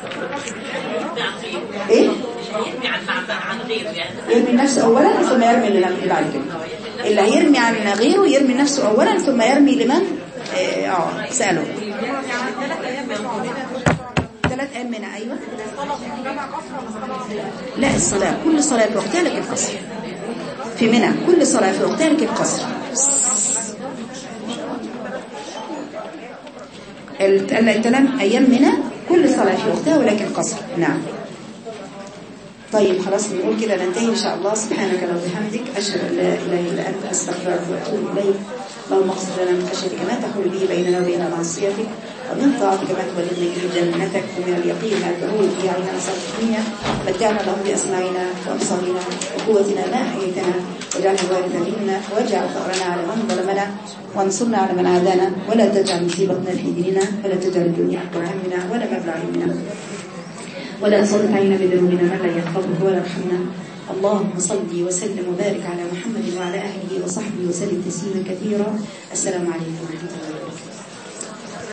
ايه يرمي عن عن عن غيره يعني يرمي نفسه اولا ثم يرمي لمن اللي بعد كده اللي هيرمي عن غيره يرمي نفسه اولا ثم يرمي لمن اه آه، ساله ثلاث ايام من ايوه لا الصلاه كل صلاه في وقتها لك القصر في منى كل صلاه في وقتها لك القصر الثلاث ايام منى كل صلاه في وقتها ولكن قصر نعم طيب خلاص نقول كده ننتهي إن شاء الله سبحانك اللهم وبحمدك أشهد أن لا إله إلا أنت أستغفرك وأتوب إليك اللهم اغفر لنا من خشيتك ما تحول به بيننا وبين معصيتك ومن طاعتك ما تبلغنا به جنتك ومن اليقين ما تهون به علينا مصائب الدنيا متعنا اللهم بأسماعنا وأبصارنا وقوتنا ما أحييتنا واجعلنا الوارث منا واجعل ثأرنا على من ظلمنا وانصرنا على من عادانا ولا تجعل مصيبتنا في ديننا ولا تجعل الدنيا أكبر همنا ولا مبلغ علمنا ولا تسلط علينا بذنوبنا من لا يخافك ولا يرحمنا اللهم صل وسلم وبارك على محمد وعلى اهله وصحبه وسلم تسليما كثيرا السلام عليكم